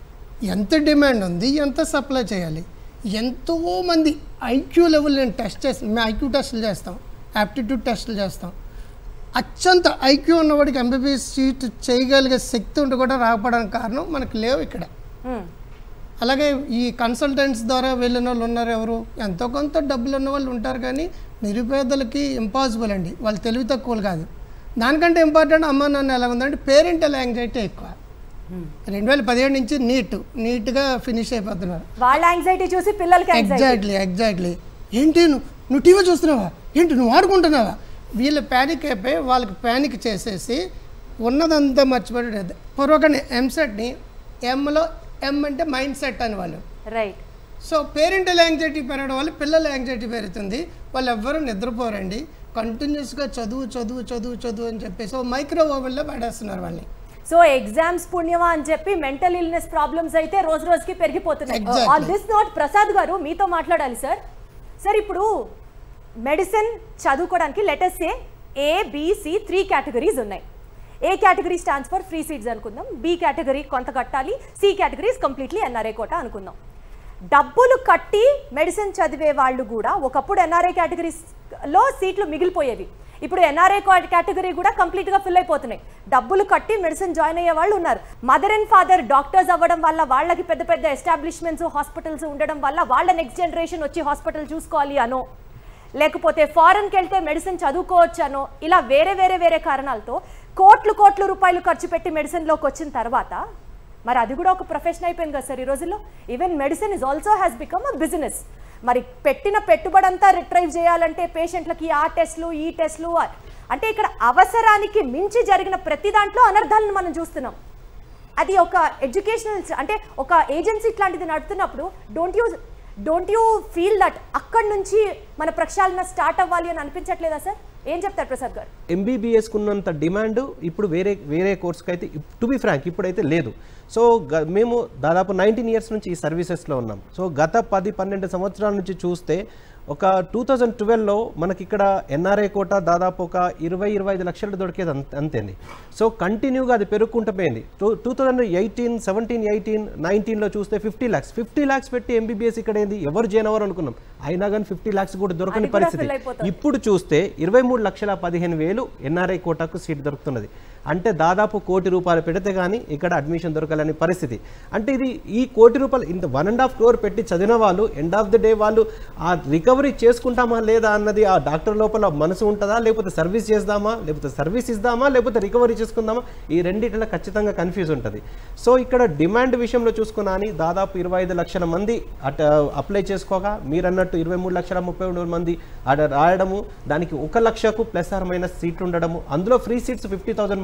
ఎంత డిమాండ్ ఉంది ఎంత సప్లై చేయాలి ఎంతోమంది ఐక్యూ లెవెల్ నేను టెస్ట్ చేసి మేము ఐక్యూ టెస్టులు చేస్తాం యాప్టిట్యూడ్ టెస్టులు చేస్తాం అత్యంత ఐక్యూ ఉన్నవాడికి ఎంబీబీఎస్ సీట్ చేయగలిగే శక్తి ఉండి కూడా రాకపోవడానికి కారణం మనకు లేవు ఇక్కడ అలాగే ఈ కన్సల్టెంట్స్ ద్వారా వెళ్ళిన వాళ్ళు ఉన్నారు ఎవరు ఎంతో కొంత డబ్బులు ఉన్న వాళ్ళు ఉంటారు కానీ నిరుపేదలకి ఇంపాసిబుల్ అండి వాళ్ళు తెలివి తక్కువలు కాదు దానికంటే ఇంపార్టెంట్ అమ్మ నాన్న ఎలా ఉందంటే పేరెంటల్ యాంగ్జైటీ ఎక్కువ రెండు వేల పదిహేడు నుంచి నీట్ నీట్గా ఫినిష్ అయిపోతున్నారు వాళ్ళ యాంగ్జైటీ చూసి పిల్లలకి యాంగ్జైటీ ఎగ్జాక్ట్లీ ఎగ్జాక్ట్లీ ఏంటి నువ్వు నువ్వు టీవీ చూస్తున్నావా ఏంటి నువ్వు ఆడుకుంటున్నావా వీళ్ళు ప్యానిక్ అయిపోయి వాళ్ళకి ప్యానిక్ చేసేసి ఉన్నదంతా మర్చిపోయాడు పూర్వకని ఎంసెట్ని ఎంలో ఎం అంటే మైండ్ సెట్ అని వాళ్ళు రైట్ సో పేరెంటల్ యాంగ్జైటీ పెరగడం వల్ల పిల్లల యాంగ్జైటీ పెరుగుతుంది వాళ్ళు ఎవ్వరూ నిద్రపోరండి కంటిన్యూస్గా చదువు చదువు చదువు చదువు అని చెప్పేసి మైక్రో ఓవెన్లో పడేస్తున్నారు వాళ్ళని సో ఎగ్జామ్స్ పుణ్యమా అని చెప్పి మెంటల్ ఇల్నెస్ ప్రాబ్లమ్స్ అయితే రోజు రోజుకి పెరిగిపోతున్నాయి Exactly. On this note Prasad garu మీతో మాట్లాడాలి సార్ సార్ ఇప్పుడు మెడిసిన్ చదువుకోవడానికి let's A ABC three categories ఉన్నాయి A category stands for free seats అనుకుందాం బి కేటగిరీ కొంత కట్టాలి C categories completely NRI quota అనుకుందాం డబ్బులు కట్టి మెడిసిన్ చదివే వాళ్ళు కూడా ఒకప్పుడు ఎన్ఆర్ఐ కేటగిరీస్లో సీట్లు మిగిలిపోయేవి ఇప్పుడు ఎన్ఆర్ఐ కేటగిరీ కూడా కంప్లీట్గా ఫిల్ అయిపోతున్నాయి డబ్బులు కట్టి మెడిసిన్ జాయిన్ అయ్యే వాళ్ళు ఉన్నారు మదర్ అండ్ ఫాదర్ డాక్టర్స్ అవ్వడం వల్ల వాళ్ళకి పెద్ద పెద్ద ఎస్టాబ్లిష్మెంట్స్ హాస్పిటల్స్ ఉండడం వల్ల వాళ్ళ నెక్స్ట్ జనరేషన్ వచ్చి హాస్పిటల్ చూసుకోవాలి అనో లేకపోతే ఫారెన్కి వెళ్తే మెడిసిన్ చదువుకోవచ్చనో ఇలా వేరే వేరే వేరే కారణాలతో కోట్లు కోట్ల రూపాయలు ఖర్చు పెట్టి మెడిసిన్లోకి వచ్చిన తర్వాత మరి అది కూడా ఒక ప్రొఫెషన్ అయిపోయింది కదా సార్ ఈ రోజుల్లో even medicine is also has become a business మరి పెట్టిన పెట్టుబడి అంతా రిట్రైవ్ చేయాలంటే పేషెంట్లకి ఆ టెస్ట్లు ఈ టెస్ట్లు ఆ- అంటే ఇక్కడ అవసరానికి మించి జరిగిన ప్రతి దాంట్లో అనర్థాలను మనం చూస్తున్నాం అది ఒక ఎడ్యుకేషనల్ అంటే ఒక ఏజెన్సీ ఇట్లాంటిది నడుతున్నప్పుడు don't you don't you feel that అక్కడి నుంచి మన ప్రక్షాళన స్టార్ట్ అవ్వాలి అని అనిపించట్లేదా సార్ ఏం చెప్తారు ప్రసాద్ గారు ఎంబీబీఎస్కి ఉన్నంత డిమాండ్ ఇప్పుడు వేరే వేరే కోర్స్కి అయితే టు బి ఫ్రాంక్ ఇప్పుడైతే లేదు సో గ- మేము దాదాపు నైన్టీన్ ఇయర్స్ నుంచి ఈ సర్వీసెస్లో ఉన్నాం సో గత పది పన్నెండు సంవత్సరాల నుంచి చూస్తే ఒక టూ థౌజండ్ ట్వెల్వ్లో మనకి ఇక్కడ ఎన్ఆర్ఐ కోట దాదాపు ఒక ఇరవై ఇరవై ఐదు లక్షలు దొరికేది అంత అంతేంది సో కంటిన్యూగా అది పెరుగుకుంటూ పోయింది two two thousand eighteen seventeen eighteen నైన్టీన్లో చూస్తే ఫిఫ్టీ ల్యాక్స్ ఫిఫ్టీ ల్యాక్స్ పెట్టి ఎంబీబీఎస్ ఇక్కడ ఏంది ఎవరు జాయిన్ అవ్వరు అనుకున్నాం అయినా కానీ ఫిఫ్టీ ల్యాక్స్ కూడా దొరకని అది కూడా పరిస్థితి fill అయిపోతుంది. ఇప్పుడు చూస్తే ఇరవై మూడు లక్షల పదిహేను వేలు ఎన్ఆర్ఐ కోటాకు సీట్ దొరుకుతున్నది అంటే దాదాపు కోటి రూపాయలు పెడితే కానీ ఇక్కడ అడ్మిషన్ దొరకాలని పరిస్థితి అంటే ఇది ఈ కోటి రూపాయలు ఇంత వన్ అండ్ హాఫ్ క్రోర్ పెట్టి చదివిన వాళ్ళు ఎండ్ ఆఫ్ ద డే వాళ్ళు ఆ రికవరీ చేసుకుంటామా లేదా అన్నది ఆ డాక్టర్ లోపల మనసు ఉంటుందా లేకపోతే సర్వీస్ చేద్దామా లేకపోతే సర్వీస్ ఇద్దామా లేకపోతే రికవరీ చేసుకుందామా ఈ రెండిట్లో ఖచ్చితంగా కన్ఫ్యూజ్ ఉంటుంది సో ఇక్కడ డిమాండ్ విషయంలో చూసుకున్నా అని దాదాపు ఇరవై ఐదు లక్షల మంది అట అప్లై చేసుకోగా మీరు అన్నట్టు ఇరవై మూడు లక్షల ముప్పై మూడు మంది అట రాయడము దానికి ఒక లక్షకు ప్లస్ ఆర్ మైనస్ సీట్లు ఉండడము అందులో ఫ్రీ సీట్స్ ఫిఫ్టీ థౌసండ్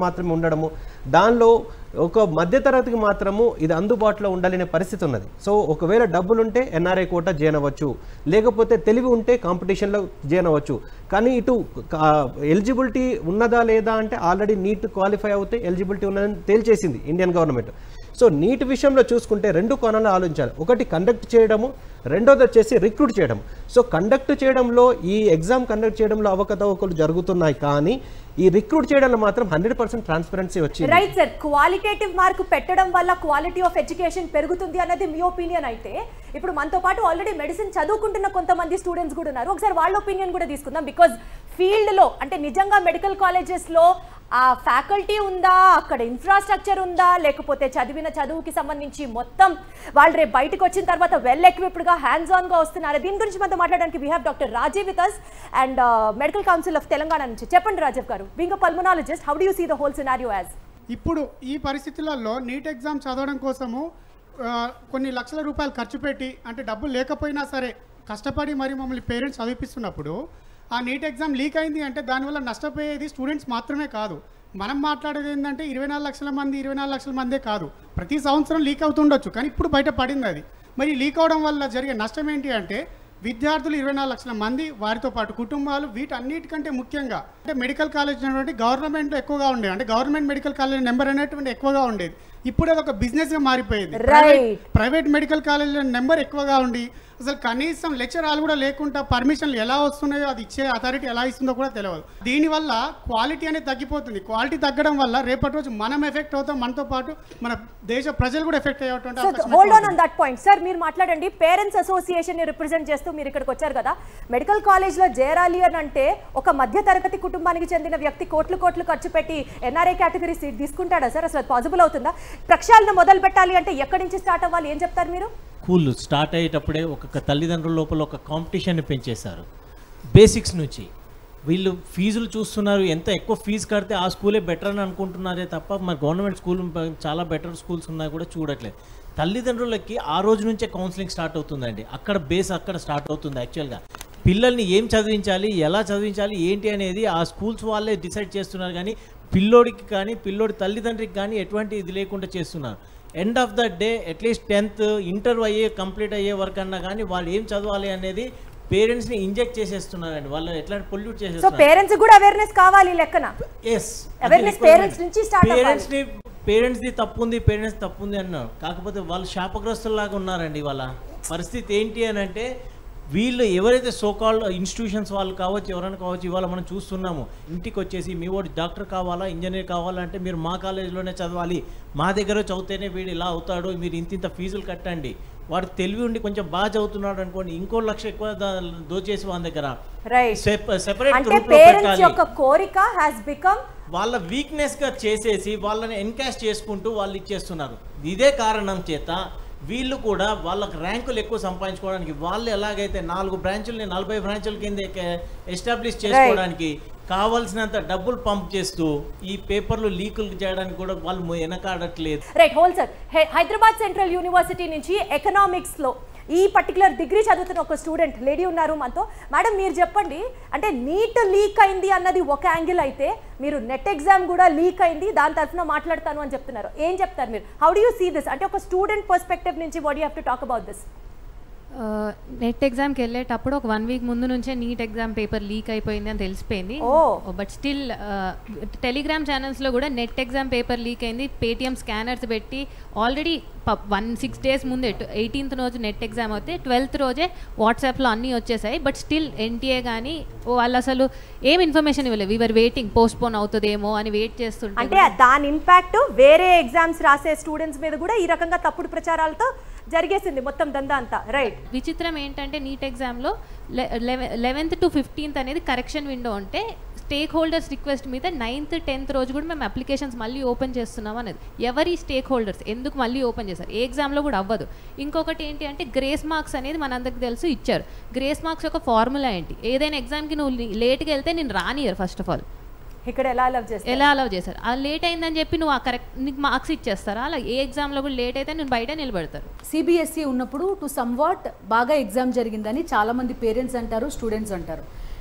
మాత్రమే ఉండడము దానిలో ఒక మధ్యతరగతికి మాత్రము ఇది అందుబాటులో ఉండాలనే పరిస్థితి ఉన్నది సో ఒకవేళ డబ్బులు ఉంటే ఎన్ఆర్ఐ కోట చేయనవచ్చు లేకపోతే తెలివి ఉంటే కాంపిటీషన్లో చేయనవచ్చు కానీ ఇటు ఎలిజిబిలిటీ ఉన్నదా లేదా అంటే ఆల్రెడీ నీట్ క్వాలిఫై అవుతే ఎలిజిబిలిటీ ఉన్నదని తేల్చేసింది ఇండియన్ గవర్నమెంట్ సో నీట్ విషయంలో చూసుకుంటే రెండు కోణాలు ఆలోచించాలి ఒకటి కండక్ట్ చేయడము రెండోది వచ్చేసి రిక్రూట్ చేయడం సో కండక్ట్ చేయడంలో ఈ ఎగ్జామ్ కండక్ట్ చేయడంలో అవకతవకలు జరుగుతున్నాయి కానీ ఈ రిక్రూట్ చేయడంలో మాత్రం హండ్రెడ్ పర్సెంట్ ట్రాన్స్పరెన్సీ వచ్చింది రైట్ సార్ క్వాలిటేటివ్ మార్క్ పెట్టడం వల్ల క్వాలిటీ ఆఫ్ ఎడ్యుకేషన్ పెరుగుతుంది అన్నది మీ ఒపీనియన్ అయితే ఇప్పుడు మనతో పాటు ఆల్రెడీ మెడిసిన్ చదువుకుంటున్న కొంతమంది స్టూడెంట్స్ కూడా ఉన్నారు ఒకసారి వాళ్ళ ఒపీనియన్ కూడా తీసుకుందాం బికాజ్ ఫీల్డ్లో అంటే నిజంగా మెడికల్ కాలేజెస్లో ఆ ఫ్యాకల్టీ ఉందా అక్కడ ఇన్ఫ్రాస్ట్రక్చర్ ఉందా లేకపోతే చదివిన చదువుకి సంబంధించి మొత్తం వాళ్ళు రేపు బయటకు వచ్చిన తర్వాత వెల్ ఎక్విప్డ్గా హ్యాండ్స్ ఆన్గా వస్తున్నారు దీని గురించి మనతో మాట్లాడడానికి we have doctor Rajeev with us and medical council of Telangana నుంచి చెప్పండి Rajeev garu being pulmonologist how do you see the whole scenario as ఇప్పుడు ఈ పరిస్థితులలో నీట్ ఎగ్జామ్ చదవడం కోసము ఆ, కొన్ని లక్షల రూపాయలు ఖర్చు పెట్టి అంటే డబ్బులు లేకపోయినా సరే కష్టపడి మరి మమ్మల్ని పేరెంట్స్ చదివిపిస్తున్నప్పుడు ఆ నీట్ ఎగ్జామ్ లీక్ అయింది అంటే దానివల్ల నష్టపోయేది స్టూడెంట్స్ మాత్రమే కాదు మనం మాట్లాడేది ఏంటంటే ఇరవై నాలుగు లక్షల మంది ఇరవై నాలుగు లక్షల మందే కాదు ప్రతి సంవత్సరం లీక్ అవుతుండొచ్చు కానీ ఇప్పుడు బయట పడింది అది మరి లీక్ అవడం వల్ల జరిగే నష్టం ఏంటి అంటే విద్యార్థులు ఇరవై నాలుగు లక్షల మంది వారితో పాటు కుటుంబాలు వీటన్నిటికంటే ముఖ్యంగా అంటే మెడికల్ కాలేజ్ అనేటువంటి గవర్నమెంట్ ఎక్కువగా ఉండేది అంటే గవర్నమెంట్ మెడికల్ కాలేజ్ నెంబర్ అనేటువంటి ఎక్కువగా ఉండేది ఇప్పుడు అది ఒక బిజినెస్ గా మారిపోయింది Right. Private medical college number ఎక్కువగా ఉండి అసలు కనీసం లెక్చరాలు కూడా లేకుండా పర్మిషన్లు ఎలా వస్తున్నాయో అది ఇచ్చే అథారిటీ ఎలా ఇస్తుందో కూడా తెలియదు దీనివల్ల క్వాలిటీ అనేది తగ్గిపోతుంది క్వాలిటీ తగ్గడం వల్ల రేపటి రోజు మనం ఎఫెక్ట్ అవుతాం మనతో పాటు మన దేశ ప్రజలు కూడా ఎఫెక్ట్ అయ్యేటువంటి సో అవకాశం హోల్డ్ ఎక్కువ on on that point sir మీరు మాట్లాడండి పేరెంట్స్ అసోసియేషన్ ని రిప్రజెంట్ చేస్తూ మీరు ఇక్కడికి వచ్చారు కదా మెడికల్ కాలేజ్ లో చేరాలి అని అంటే ఒక మధ్య తరగతి కుటుంబానికి చెందిన వ్యక్తి కోట్లు కోట్లు ఖర్చు పెట్టి ఎన్ఆర్ఐ కేటగిరీ సీట్ తీసుకుంటాడా సార్ అసలు పాసిబుల్ అవుతుందా ప్రక్షాళన మొదలు పెట్టాలి అంటే ఎక్కడి నుంచి స్టార్ట్ అవ్వాలి ఏం చెప్తారు మీరు స్కూల్ స్టార్ట్ అయ్యేటప్పుడే ఒక తల్లిదండ్రుల లోపల ఒక కాంపిటీషన్ని పెంచేశారు బేసిక్స్ నుంచి వీళ్ళు ఫీజులు చూస్తున్నారు ఎంత ఎక్కువ ఫీజు కడితే ఆ స్కూలే బెటర్ అని అనుకుంటున్నారే తప్ప మరి గవర్నమెంట్ స్కూల్ చాలా బెటర్ స్కూల్స్ ఉన్నాయి కూడా చూడట్లేదు తల్లిదండ్రులకి ఆ రోజు నుంచే కౌన్సిలింగ్ స్టార్ట్ అవుతుందండి అక్కడ బేస్ అక్కడ స్టార్ట్ అవుతుంది యాక్చువల్గా పిల్లల్ని ఏం చదివించాలి ఎలా చదివించాలి ఏంటి అనేది ఆ స్కూల్స్ వాళ్ళే డిసైడ్ చేస్తున్నారు కానీ పిల్లోడికి కానీ పిల్లోడి తల్లిదండ్రికి కానీ ఎటువంటి ఇది లేకుండా చేస్తున్నారు end of the day at least tenth inter అయ్యే కంప్లీట్ అయ్యే వరకు అన్నా కానీ వాళ్ళు ఏం చదవాలి అనేది పేరెంట్స్ని ఇంజెక్ట్ చేసేస్తున్నారండి వాళ్ళు ఎట్లా పొల్యూట్ సో చేసేస్తున్నారు పేరెంట్స్ కూడా అవేర్నెస్ కావాలి లెక్కన ఎస్ Awareness parents నుంచి start అవ్వాలి. పేరెంట్స్ ని పేరెంట్స్ ది తప్పు ఉంది పేరెంట్స్ తప్పు ఉంది అన్నారు కాకపోతే వాళ్ళు శాపగ్రస్తుల్లాగా ఉన్నారండి వాళ్ళ పరిస్థితి ఏంటి అని అంటే వీళ్ళు ఎవరైతే సోకాల్ ఇన్స్టిట్యూషన్స్ వాళ్ళు కావచ్చు ఎవరైనా కావచ్చు ఇవాళ మనం చూస్తున్నాము ఇంటికి వచ్చేసి మీ వాడు డాక్టర్ కావాలా ఇంజనీర్ కావాలా అంటే మీరు మా కాలేజీలోనే చదవాలి మా దగ్గర చదివితేనే వీడు ఇలా అవుతాడు మీరు ఇంత ఇంత ఫీజులు కట్టండి వాడు తెలివి ఉండి కొంచెం బాగా చదువుతున్నాడు అనుకోండి ఇంకో లక్ష ఎక్కువ దా- దోచేసి వాళ్ళ దగ్గర రైట్ సెపరేట్ అంటే గ్రూప్ లో పేరెంట్స్ పెట్టాలి యొక్క కోరిక హ్యాస్ బికమ్ వాళ్ళ వీక్నెస్ గా చేసేసి వాళ్ళని ఎన్కాష్ చేసుకుంటూ వాళ్ళు ఇచ్చేస్తున్నారు ఇదే కారణం చేత వీళ్ళు కూడా వాళ్ళకి ర్యాంకులు ఎక్కువ సంపాదించుకోవడానికి వాళ్ళు ఎలాగైతే నాలుగు బ్రాంచుల్ని నలభై బ్రాంచుల కింద ఎస్టాబ్లిష్ చేసుకోవడానికి కావాల్సినంత డబ్బులు పంప్ చేస్తూ ఈ పేపర్లు లీకులు చేయడానికి కూడా వాళ్ళు వెనకాడట్లేదు right whole sir Hyderabad central university నుంచి ఎకనామిక్స్ లో ఈ పర్టికులర్ డిగ్రీ చదువుతున్న ఒక స్టూడెంట్ లేడీ ఉన్నారు మనతో మేడం మీరు చెప్పండి అంటే నీట్ లీక్ అయింది అన్నది ఒక యాంగిల్ అయితే మీరు నెట్ ఎగ్జామ్ కూడా లీక్ అయింది దాని తరఫున మాట్లాడతాను అని చెప్తున్నారు ఏం చెప్తారు మీరు how do you see this అంటే ఒక స్టూడెంట్ పర్స్పెక్టివ్ నుంచి what you have to talk about this NET ఎగ్జామ్కి వెళ్ళేటప్పుడు ఒక వన్ వీక్ ముందు నుంచే నీట్ ఎగ్జామ్ పేపర్ లీక్ అయిపోయింది అని తెలిసిపోయింది Oh. బట్ స్టిల్ టెలిగ్రామ్ ఛానల్స్లో కూడా నెట్ ఎగ్జామ్ పేపర్ లీక్ అయింది పేటిఎం స్కానర్స్ పెట్టి ఆల్రెడీ వన్ సిక్స్ డేస్ ముందే ఎయిటీన్త్ రోజు నెట్ ఎగ్జామ్ అయితే ట్వెల్త్ రోజే వాట్సాప్లో అన్నీ వచ్చేసాయి బట్ స్టిల్ ఎన్టీఏ కానీ వాళ్ళు అసలు ఏం ఇన్ఫర్మేషన్ ఇవ్వలేదు వీఆర్ వెయిటింగ్ పోస్ట్ పోన్ అవుతుందేమో అని వెయిట్ చేస్తుంటే అంటే దాని ఇంపాక్ట్ వేరే ఎగ్జామ్స్ రాసే స్టూడెంట్స్ మీద కూడా ఈ రకంగా తప్పుడు ప్రచారాలతో జరిగేసింది మొత్తం దందా అంతా రైట్ విచిత్రం ఏంటంటే నీట్ ఎగ్జామ్లో లెవెన్త్ టు ఫిఫ్టీన్త్ అనేది కరెక్షన్ విండో ఉంటే స్టేక్ హోల్డర్స్ రిక్వెస్ట్ మీద నైన్త్ టెన్త్ రోజు కూడా మేము అప్లికేషన్స్ మళ్ళీ ఓపెన్ చేస్తున్నాం అనేది ఎవరి స్టేక్ హోల్డర్స్ ఎందుకు మళ్ళీ ఓపెన్ చేశారు ఏ ఎగ్జామ్లో కూడా అవ్వదు ఇంకొకటి ఏంటి అంటే గ్రేస్ మార్క్స్ అనేది మనందరికి తెలుసు ఇచ్చారు గ్రేస్ మార్క్స్ యొక్క ఫార్ములా ఏంటి ఏదైనా ఎగ్జామ్కి నువ్వు లేట్గా వెళ్తే నేను రానియర్ ఫస్ట్ ఆఫ్ ఆల్ ఇక్కడ ఎలా అలవ్ చేస్తారు ఎలా అలౌ చేశారు ఆ లేట్ అయిందని చెప్పి నువ్వు ఆ కరెక్ట్ నీకు మార్క్స్ ఇచ్చేస్తారా అలా ఏ ఎగ్జామ్లో కూడా లేట్ అయితే నేను బయట నిలబెడతారు సిబిఎస్ఈ ఉన్నప్పుడు టు సమ్వాట్ బాగా ఎగ్జామ్ జరిగిందని చాలామంది పేరెంట్స్ అంటారు స్టూడెంట్స్ అంటారు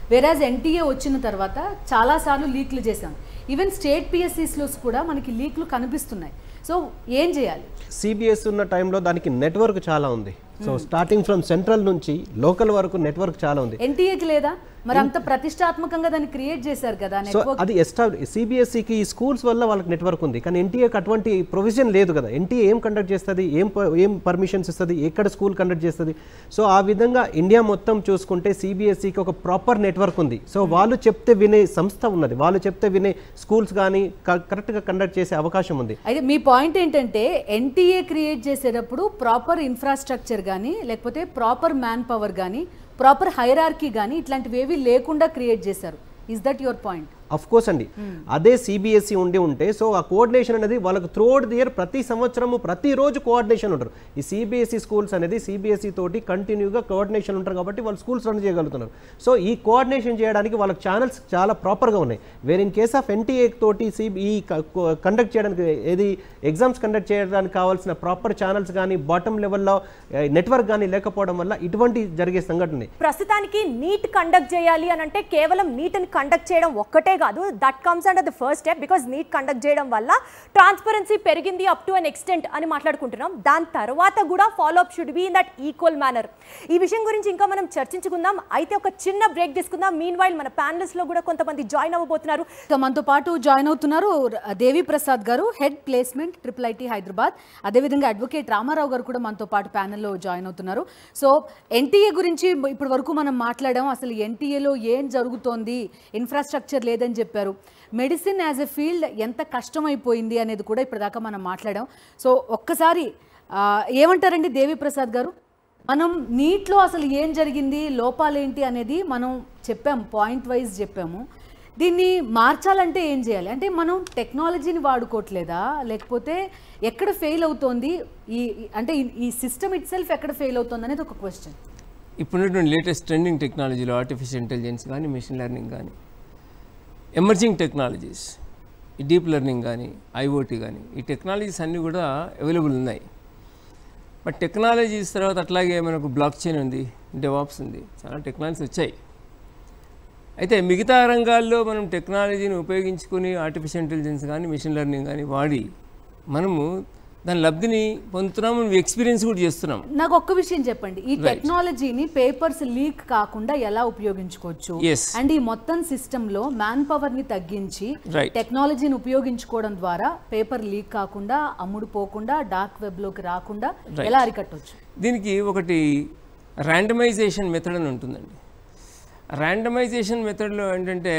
వేరాజ్ ఎన్టీఏ వచ్చిన తర్వాత చాలాసార్లు లీక్లు చేశాం ఈవెన్ స్టేట్ పిఎస్సిస్లో కూడా మనకి లీక్లు కనిపిస్తున్నాయి సో ఏం చేయాలి సిబిఎస్ ఉన్న టైంలో దానికి నెట్వర్క్ చాలా ఉంది సో స్టార్టింగ్ ఫ్రమ్ సెంట్రల్ నుంచి లోకల్ వరకు నెట్వర్క్ చాలా ఉంది ఎన్టీఏకి లేదా మరి అంత ప్రతిష్టాత్మకంగా దాన్ని క్రియేట్ చేశారు కదా సో నెట్వర్క్ అది ఎస్టాబ్లి సిబిఎస్ఈకి ఈ స్కూల్స్ వల్ల వాళ్ళకి నెట్వర్క్ ఉంది కానీ ఎన్టీఏకి అటువంటి ప్రొవిజన్ లేదు కదా ఎన్టీఏ ఏం కండక్ట్ చేస్తుంది ఏం ప- ఏం పర్మిషన్స్ ఇస్తుంది ఎక్కడ స్కూల్ కండక్ట్ చేస్తుంది సో ఆ విధంగా ఇండియా మొత్తం చూసుకుంటే సిబిఎస్ఈకి ఒక ప్రాపర్ నెట్వర్క్ ఉంది సో వాళ్ళు చెప్తే వినే సంస్థ ఉన్నది వాళ్ళు చెప్తే వినే స్కూల్స్ కానీ కరెక్ట్గా కండక్ట్ చేసే అవకాశం ఉంది అయితే మీ పాయింట్ ఏంటంటే ఎన్టీఏ క్రియేట్ చేసేటప్పుడు ప్రాపర్ ఇన్ఫ్రాస్ట్రక్చర్ కానీ లేకపోతే ప్రాపర్ మ్యాన్ పవర్ కానీ ప్రాపర్ హైరార్కీ కానీ ఇట్లాంటివి ఏవి లేకుండా క్రియేట్ చేశారు is that your point of course అండి అదే సిబిఎస్ఈ ఉండి ఉంటే సో ఆ కోఆర్డినేషన్ అనేది వాళ్ళకి త్రూఅవుట్ ది ఇయర్ ప్రతి సంవత్సరము ప్రతిరోజు కోఆర్డినేషన్ ఉంటారు ఈ సిబిఎస్ఈ స్కూల్స్ అనేది సిబిఎస్ఈ తోటి కంటిన్యూగా కోఆర్డినేషన్ ఉంటారు కాబట్టి వాళ్ళు స్కూల్స్ రన్ చేయగలుగుతున్నారు సో ఈ కోఆర్డినేషన్ చేయడానికి వాళ్ళకి ఛానల్స్ చాలా ప్రాపర్గా ఉన్నాయి where in case of NTA తోటి సిబి ఈ కండక్ట్ చేయడానికి ఏది ఎగ్జామ్స్ కండక్ట్ చేయడానికి కావాల్సిన ప్రాపర్ ఛానల్స్ కానీ బాటమ్ లెవెల్లో నెట్వర్క్ కానీ లేకపోవడం వల్ల ఇటువంటి జరిగే సంఘటన ఉన్నాయి. ప్రస్తుతానికి నీట్ కండక్ట్ చేయాలి అని అంటే కేవలం నీట్ని కండక్ట్ చేయడం ఒక్కటే కాదు that comes under the first step because NEET conduct చేయడం వల్ల ట్రాన్స్పరెన్సీ పెరిగింది అప్ టు అన్ ఎక్స్టెంట్ అని మాట్లాడుకుంటున్నాం దాని తర్వాత కూడా follow up should be in that equal manner ఈ విషయం గురించి ఇంకా మనం చర్చించుకుందాం అయితే ఒక చిన్న బ్రేక్ తీసుకుందాం మీన్ వైల్ మన panelists లో కూడా కొంతమంది జాయిన్ అవ్వబోతున్నారు ఇక మనతో పాటు జాయిన్ అవుతున్నారు ర- దేవి ప్రసాద్ గారు head placement triple IT Hyderabad అదేవిధంగా అడ్వకేట్ రామారావు గారు కూడా మనతో పాటు ప్యానెల్లో జాయిన్ అవుతున్నారు సో ఎన్టీఏ గురించి ఇప్పటి వరకు మనం మాట్లాడాం అసలు ఎన్టీఏలో ఏం జరుగుతోంది ఇన్ఫ్రాస్ట్రక్చర్ లేదని చెప్పారు మెడిసిన్ యాజ్ ఎ ఫీల్డ్ ఎంత కష్టమైపోయింది అనేది కూడా ఇప్పటిదాకా మనం మాట్లాడాం సో ఒక్కసారి ఆ, ఏమంటారండి దేవి ప్రసాద్ గారు మనం నీట్లో అసలు ఏం జరిగింది లోపాలేంటి అనేది మనం చెప్పాం పాయింట్ వైజ్ చెప్పాము దీన్ని మార్చాలంటే ఏం చేయాలి అంటే మనం టెక్నాలజీని వాడుకోవట్లేదా లేకపోతే ఎక్కడ ఫెయిల్ అవుతోంది ఈ ఈ- అంటే ఈ- ఈ సిస్టమ్ ఇట్ సెల్ఫ్ ఎక్కడ ఫెయిల్ అవుతుంది అనేది ఒక క్వశ్చన్ ఇప్పుడున్నటువంటి లేటెస్ట్ ట్రెండింగ్ టెక్నాలజీలో ఆర్టిఫిషియల్ ఇంటెలిజెన్స్ కానీ మెషిన్ లెర్నింగ్ కానీ ఎమర్జింగ్ టెక్నాలజీస్ ఈ డీప్ లెర్నింగ్ కానీ ఐఓటీ కానీ ఈ టెక్నాలజీస్ అన్నీ కూడా అవైలబుల్ ఉన్నాయి బట్ టెక్నాలజీస్ తర్వాత అట్లాగే మనకు బ్లాక్ చైన్ ఉంది డెవాప్స్ ఉంది చాలా టెక్నాలజీస్ వచ్చాయి అయితే మిగతా రంగాల్లో మనం టెక్నాలజీని ఉపయోగించుకొని ఆర్టిఫిషియల్ ఇంటెలిజెన్స్ కానీ మిషన్ లెర్నింగ్ కానీ వాడి మనము దాని లబ్ధిని పొందుతున్నాము ఎక్స్పీరియన్స్ కూడా చేస్తున్నాం నాకు ఒక్క విషయం చెప్పండి ఈ టెక్నాలజీని పేపర్స్ లీక్ కాకుండా ఎలా ఉపయోగించుకోవచ్చు Yes. అండ్ ఈ మొత్తం సిస్టమ్ లో మ్యాన్ పవర్ ని తగ్గించి Right. టెక్నాలజీని ఉపయోగించుకోవడం ద్వారా పేపర్ లీక్ కాకుండా అమ్ముడు పోకుండా డార్క్ వెబ్ లోకి రాకుండా Right. ఎలా అరికట్టవచ్చు దీనికి ఒకటి ర్యాండమైజేషన్ మెథడ్ అని ఉంటుందండి ర్యాండమైజేషన్ మెథడ్లో ఏంటంటే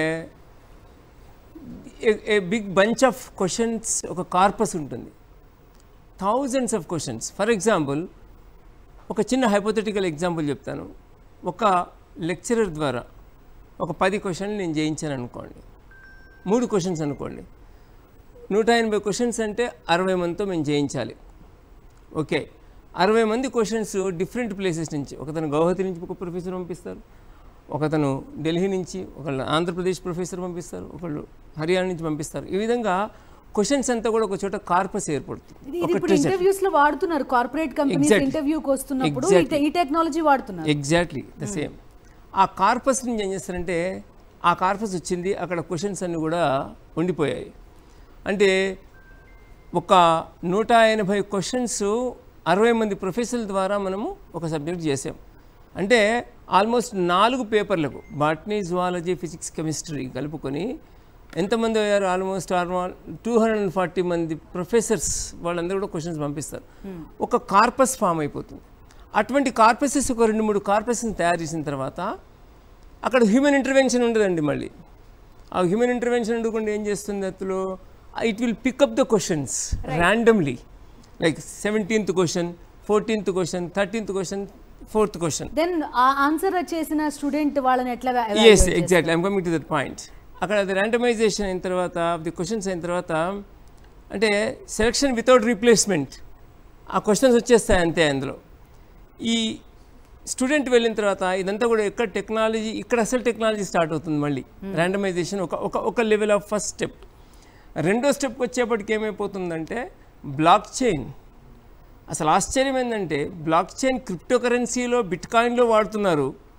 a big bunch of questions ఒక కార్పస్ ఉంటుంది thousands of questions for example ఒక చిన్న హైపోథెటికల్ ఎగ్జాంపుల్ చెప్తాను ఒక లెక్చరర్ ద్వారా ఒక పది క్వశ్చన్లు నేను చేయించాను అనుకోండి మూడు క్వశ్చన్స్ అనుకోండి నూట ఎనభై క్వశ్చన్స్ అంటే అరవై మందితో మేము చేయించాలి ఓకే అరవై మంది క్వశ్చన్స్ డిఫరెంట్ ప్లేసెస్ నుంచి ఒకతను గౌహతి నుంచి ఒక ప్రొఫెసర్ పంపిస్తారు ఒకతను ఢిల్లీ నుంచి ఒకళ్ళు ఆంధ్రప్రదేశ్ ప్రొఫెసర్ పంపిస్తారు ఒకళ్ళు హర్యానా నుంచి పంపిస్తారు ఈ విధంగా క్వశ్చన్స్ అంతా కూడా ఒక చోట కార్పస్ ఏర్పడుతుంది ఇది ఒక ఇప్పుడు treasure. ఇంటర్వ్యూస్ లో వాడుతున్నారు కార్పొరేట్ కంపెనీస్ Exactly. ఇంటర్వ్యూకి వస్తున్నప్పుడు ఈ Exactly. టె- ఈ టెక్నాలజీ వాడుతున్నారు ఎగ్జాక్ట్లీ ద సేమ్ ఆ కార్పస్ నుంచి ఏం చేస్తారంటే ఆ కార్పస్ వచ్చింది అక్కడ క్వశ్చన్స్ అన్నీ కూడా ఉండిపోయాయి అంటే ఒక నూట ఎనభై క్వశ్చన్స్ అరవై మంది ప్రొఫెసర్ల ద్వారా మనము ఒక సబ్జెక్ట్ చేసాం అంటే ఆల్మోస్ట్ నాలుగు పేపర్లకు బాటనీ జువాలజీ ఫిజిక్స్ కెమిస్ట్రీ కలుపుకొని ఎంతమంది అయ్యారు almost almost two hundred and forty మంది ప్రొఫెసర్స్ వాళ్ళందరూ కూడా క్వశ్చన్స్ పంపిస్తారు ఒక కార్పస్ ఫామ్ అయిపోతుంది అటువంటి కార్పసెస్ ఒక రెండు మూడు కార్పసెస్ని తయారు చేసిన తర్వాత అక్కడ హ్యూమన్ ఇంటర్వెన్షన్ ఉండదండి మళ్ళీ ఆ హ్యూమన్ ఇంటర్వెన్షన్ ఉండకుండా ఏం చేస్తుంది అందులో it will pick up the questions randomly like seventeenth question fourteenth question thirteenth question fourth question then ఆ ఆన్సర్ చేసిన స్టూడెంట్ వాళ్ళని ఎట్లా ఎస్ evaluate చేస్తారు? Exactly I'm coming to that point అక్కడ అది ర్యాండమైజేషన్ అయిన తర్వాత ది క్వశ్చన్స్ అయిన తర్వాత అంటే సెలక్షన్ వితౌట్ రీప్లేస్మెంట్ ఆ క్వశ్చన్స్ వచ్చేస్తాయి అంతే అందులో ఈ స్టూడెంట్ వెళ్ళిన తర్వాత ఇదంతా కూడా ఎక్కడ టెక్నాలజీ ఇక్కడ అసలు టెక్నాలజీ స్టార్ట్ అవుతుంది మళ్ళీ ర్యాండమైజేషన్ ఒక ఒక ఒక లెవెల్ ఆఫ్ ఫస్ట్ స్టెప్ రెండో స్టెప్కి వచ్చేప్పటికి ఏమైపోతుందంటే బ్లాక్ చైన్ అసలు ఆశ్చర్యం ఏంటంటే బ్లాక్ చైన్ క్రిప్టో కరెన్సీలో బిట్ కాయిన్లో వాడుతున్నారు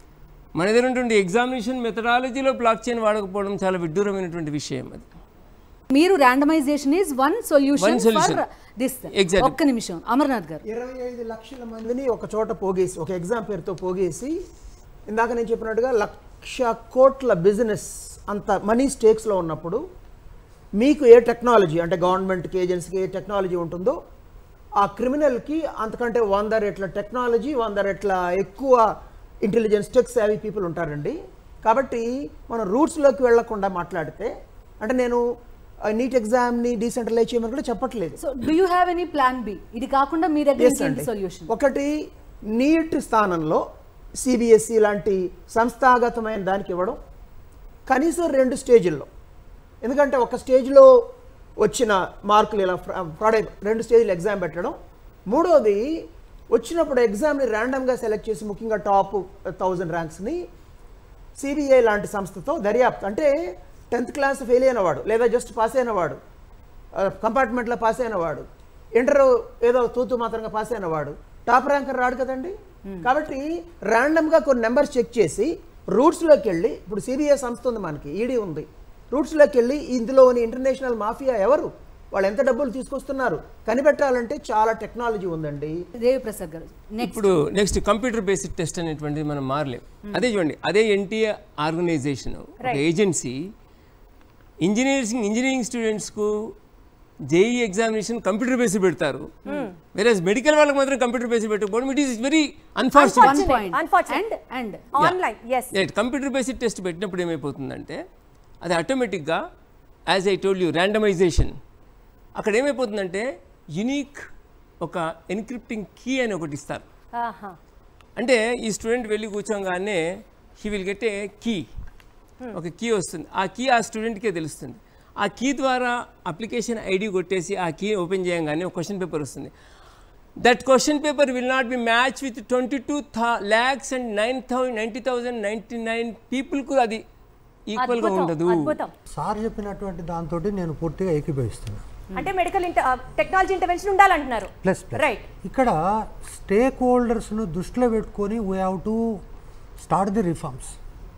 మన దగ్గర ఉన్నటువంటి ఎగ్జామినేషన్ మెథడాలజీలో బ్లాక్ చైన్ వాడకపోవడం చాలా విడ్డూరమైనటువంటి విషయం అది మీరు randomization is one solution One solution. For this Exactly. ఒక్క నిమిషం అమర్నాథ్ గారు ఇరవై ఐదు లక్షల మందిని ఒక చోట పోగేసి ఒక ఎగ్జామ్ పేరుతో పోగేసి ఇందాక నేను చెప్పినట్టుగా లక్ష కోట్ల బిజినెస్ అంత మనీ స్టేక్స్లో ఉన్నప్పుడు మీకు ఏ టెక్నాలజీ అంటే గవర్నమెంట్కి ఏజెన్సీకి ఏ టెక్నాలజీ ఉంటుందో ఆ క్రిమినల్కి అంతకంటే వంద రెట్ల టెక్నాలజీ వంద రెట్ల ఎక్కువ ఇంటెలిజెన్స్ టెక్స్ అవి పీపుల్ ఉంటారండి కాబట్టి మనం రూట్స్లోకి వెళ్లకుండా మాట్లాడితే అంటే నేను నీట్ ఎగ్జామ్ని డీసెంట్రలైజ్ చేయమని కూడా చెప్పట్లేదు so do you have any plan B ఇది కాకుండా మీ దగ్గర Yes ఇంకేంటి అండి. సొల్యూషన్ ఒకటి నీట్ స్థానంలో సిబిఎస్ఈ లాంటి సంస్థాగతమైన దానికి ఇవ్వడం కనీసం రెండు స్టేజ్ల్లో ఎందుకంటే ఒక స్టేజ్లో వచ్చిన మార్కులు ఇలా ఫ్రాడ్ అయి రెండు స్టేజ్లు ఎగ్జామ్ పెట్టడం మూడోది వచ్చినప్పుడు ఎగ్జామ్ని ర్యాండమ్గా సెలెక్ట్ చేసి ముఖ్యంగా టాప్ థౌజండ్ ర్యాంక్స్ని సిబిఐ లాంటి సంస్థతో దర్యాప్తు అంటే టెన్త్ క్లాస్ ఫెయిల్ అయినవాడు లేదా జస్ట్ పాస్ అయినవాడు కంపార్ట్మెంట్లో పాస్ అయినవాడు ఇంటర్ ఏదో తూతు మాత్రంగా పాస్ అయినవాడు టాప్ ర్యాంకర్ రాడు కదండి కాబట్టి ర్యాండమ్గా కొన్ని నెంబర్స్ చెక్ చేసి రూట్స్లోకి వెళ్ళి ఇప్పుడు సిబిఐ సంస్థ ఉంది మనకి ఈడీ ఉంది రూట్స్లోకి వెళ్ళి ఇందులోని ఇంటర్నేషనల్ మాఫియా ఎవరు వాళ్ళు ఎంత డబ్బులు తీసుకొస్తున్నారు కనిపెట్టాలంటే చాలా టెక్నాలజీ ఉందండి దేవి ప్రసాద్ గారు నెక్స్ట్ ఇప్పుడు నెక్స్ట్ కంప్యూటర్ బేస్డ్ టెస్ట్ అనేటువంటిది మనం మారలేం అదే చూడండి అదే ఎన్టీఏ ఆర్గనైజేషన్ ఒక ఏజెన్సీ ఇంజనీరింగ్ ఇంజనీరింగ్ స్టూడెంట్స్కు జేఈ ఎగ్జామినేషన్ కంప్యూటర్ బేస్డ్ పెడతారు వేరే మెడికల్ వాళ్ళకి మాత్రం కంప్యూటర్ బేస్డ్ పెట్టకపోవడం it is very unfortunate one point Unfortunate. And and online yes right computer based test పెట్టినప్పుడు ఏమైపోతుందంటే అది ఆటోమేటిక్గా as I told you randomization అక్కడ ఏమైపోతుందంటే యునీక్ ఒక ఎన్క్రిప్టింగ్ కీ అని ఒకటి ఇస్తారు అంటే ఈ స్టూడెంట్ వెళ్ళి కూర్చోగానే he will get a key ఒక కీ వస్తుంది ఆ కీ ఆ స్టూడెంట్కే తెలుస్తుంది ఆ కీ ద్వారా అప్లికేషన్ ఐడి కొట్టేసి ఆ కీ ఓపెన్ చేయగానే ఒక క్వశ్చన్ పేపర్ వస్తుంది that question paper will not be match with twenty two lakhs and nine thousand ninety thousand ninety nine పీపుల్కు అది ఈక్వల్గా అద్భుతం ఉండదు అద్భుతం సార్ చెప్పినటువంటి దాంతో నేను పూర్తిగా ఏకీభవిస్తున్నాను అంటే మెడికల్ టెక్నాలజీ ఇంటర్వెన్షన్ ఉండాలంటున్నారు ప్లస్ ప్లస్ రైట్ ఇక్కడ స్టేక్ హోల్డర్స్ను దృష్టిలో పెట్టుకొని we have to start the reforms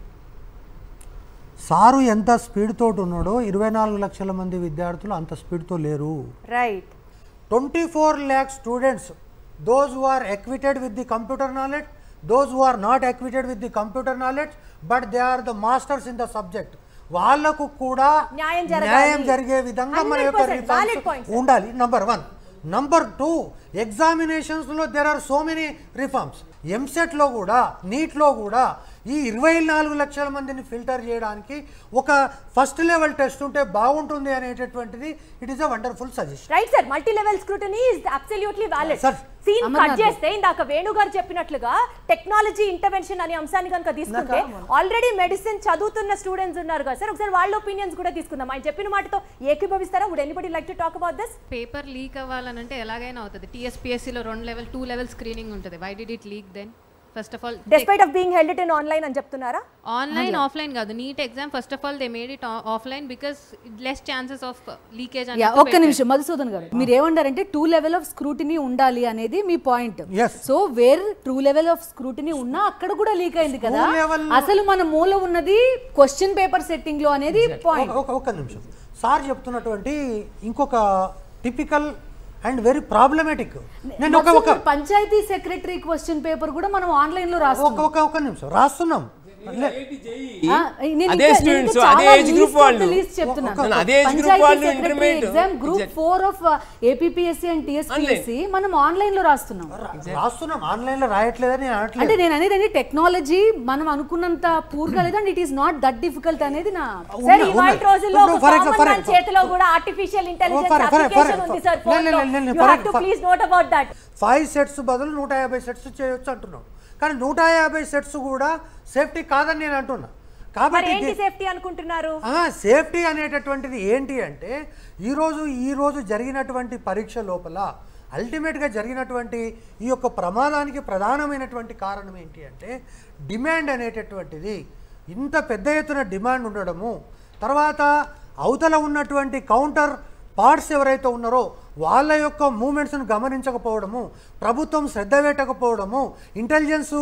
sir ఎంత స్పీడ్ తోటి ఉన్నాడో ఇరవై నాలుగు లక్షల మంది విద్యార్థులు అంత స్పీడ్తో లేరు right twenty four lakh students those who are equipped with the computer knowledge those who are not equipped with the computer knowledge but they are the masters in the subject వాళ్ళకు కూడా న్యాయం జరగాలి. న్యాయం జరిగే విధంగా మన యొక్క 100% reforms valid point, sir. ఉండాలి నంబర్ వన్ నంబర్ టూ ఎగ్జామినేషన్స్లో there are so many reforms ఎంసెట్లో కూడా నీట్లో కూడా ఈ ఇరవై నాలుగు లక్షల మందిని ఫిల్టర్ చేయడానికి ఒక ఫస్ట్ లెవెల్ టెస్ట్ ఉంటే బాగుంటుంది అనేటటువంటిది it is a wonderful suggestion right sir multi level scrutiny is absolutely valid Sir. Scene cut Amarnath చేస్తే ఇందాక వేణు గారు చెప్పినట్లుగా టెక్నాలజీ ఇంటర్వెన్షన్ అనే అంశాన్ని కనుక తీసుకుంటే ఆల్రెడీ మెడిసిన్ చదువుతున్న స్టూడెంట్స్ ఉన్నారు కదా సార్ ఒకసారి వాళ్ళ ఒపీనియన్స్ కూడా తీసుకుందాం ఆయన చెప్పిన మాటతో ఏకీభవిస్తారా would anybody like to talk about this paper leak అవ్వాలనంటే ఎలాగైనా అవుతుంది టీఎస్పీఎస్సీలో రెండు లెవెల్ టూ లెవెల్ స్క్రీనింగ్ ఉంటుంది why did it leak then first of all despite of being held in online అని చెప్తున్నారా ఆన్లైన్ ఆఫ్లైన్ కాదు NEET exam first of all they made it offline because less chances of leakage ya ఒక్క నిమిషం మధుసూదన్ గారు మీరు ఏమంటారంటే two level of scrutiny ఉండాలి అనేది మీ point Yes. So where true level of scrutiny ఉన్నా అక్కడ కూడా లీక్ అయింది కదా School level లో- అసలు మన మూల ఉన్నది క్వశ్చన్ పేపర్ సెట్టింగ్ లో అనేది పాయింట్ ఒక ఒక నిమిషం సార్ చెప్తున్నటువంటి ఇంకొక టిపికల్ అండ్ వెరీ ప్రాబ్లమేటిక్ నేను ఒక ఒక పంచాయతీ సెక్రటరీ క్వశ్చన్ పేపర్ కూడా మనం ఆన్లైన్ లో ఒక రాస్తాం ఒక ఒక నిమిషం రాస్తున్నాం లే- ఆ, నేను అదే ఇంకా- students, నేను ఇంకా అదే చాలా age group least of the వాళ్ళు. least చెప్తున్నాను. ఒక- అదే age group పంచాయతీ వాళ్ళు secretary intermediate. exam group Exact. Four of APSC and TSPSC మనం ఆన్లైన్ లో రాస్తున్నాం రాస్తున్నాం ఆన్లైన్ లో రాయట్లేదని నేను అంటే అనట్లేదు నేను అనేది టెక్నాలజీ మనం అనుకున్నంత పూర్గా లేదంటే it is not that difficult అనేది నా సార్ ఉన్నాయి, ఇవాళ ఉన్నాయి. రోజుల్లో No, ఒక for common example, man for చేతిలో కూడా artificial intelligence for- for- for- application ఉంది సార్ for- ఫోన్ లే- లే- లే- లే- you have to for- please note about that five sets బదులు నూట యాభై సెట్స్ చేయొచ్చు అంటున్నాం కానీ నూట యాభై సెట్స్ కూడా సేఫ్టీ కాదని నేను అంటున్నా మరి కాబట్టి ఏంటి ది- సేఫ్టీ అనుకుంటున్నారు సేఫ్టీ అనేటటువంటిది ఏంటి అంటే ఈరోజు ఈరోజు జరిగినటువంటి పరీక్ష లోపల అల్టిమేట్గా జరిగినటువంటి ఈ యొక్క ప్రమాదానికి ప్రధానమైనటువంటి కారణం ఏంటి అంటే డిమాండ్ అనేటటువంటిది ఇంత పెద్ద ఎత్తున డిమాండ్ ఉండడము తర్వాత అవతల ఉన్నటువంటి కౌంటర్ పార్ట్స్ ఎవరైతే ఉన్నారో వాళ్ళ యొక్క మూమెంట్స్ను గమనించకపోవడము ప్రభుత్వం శ్రద్ధ పెట్టకపోవడము ఇంటెలిజెన్సు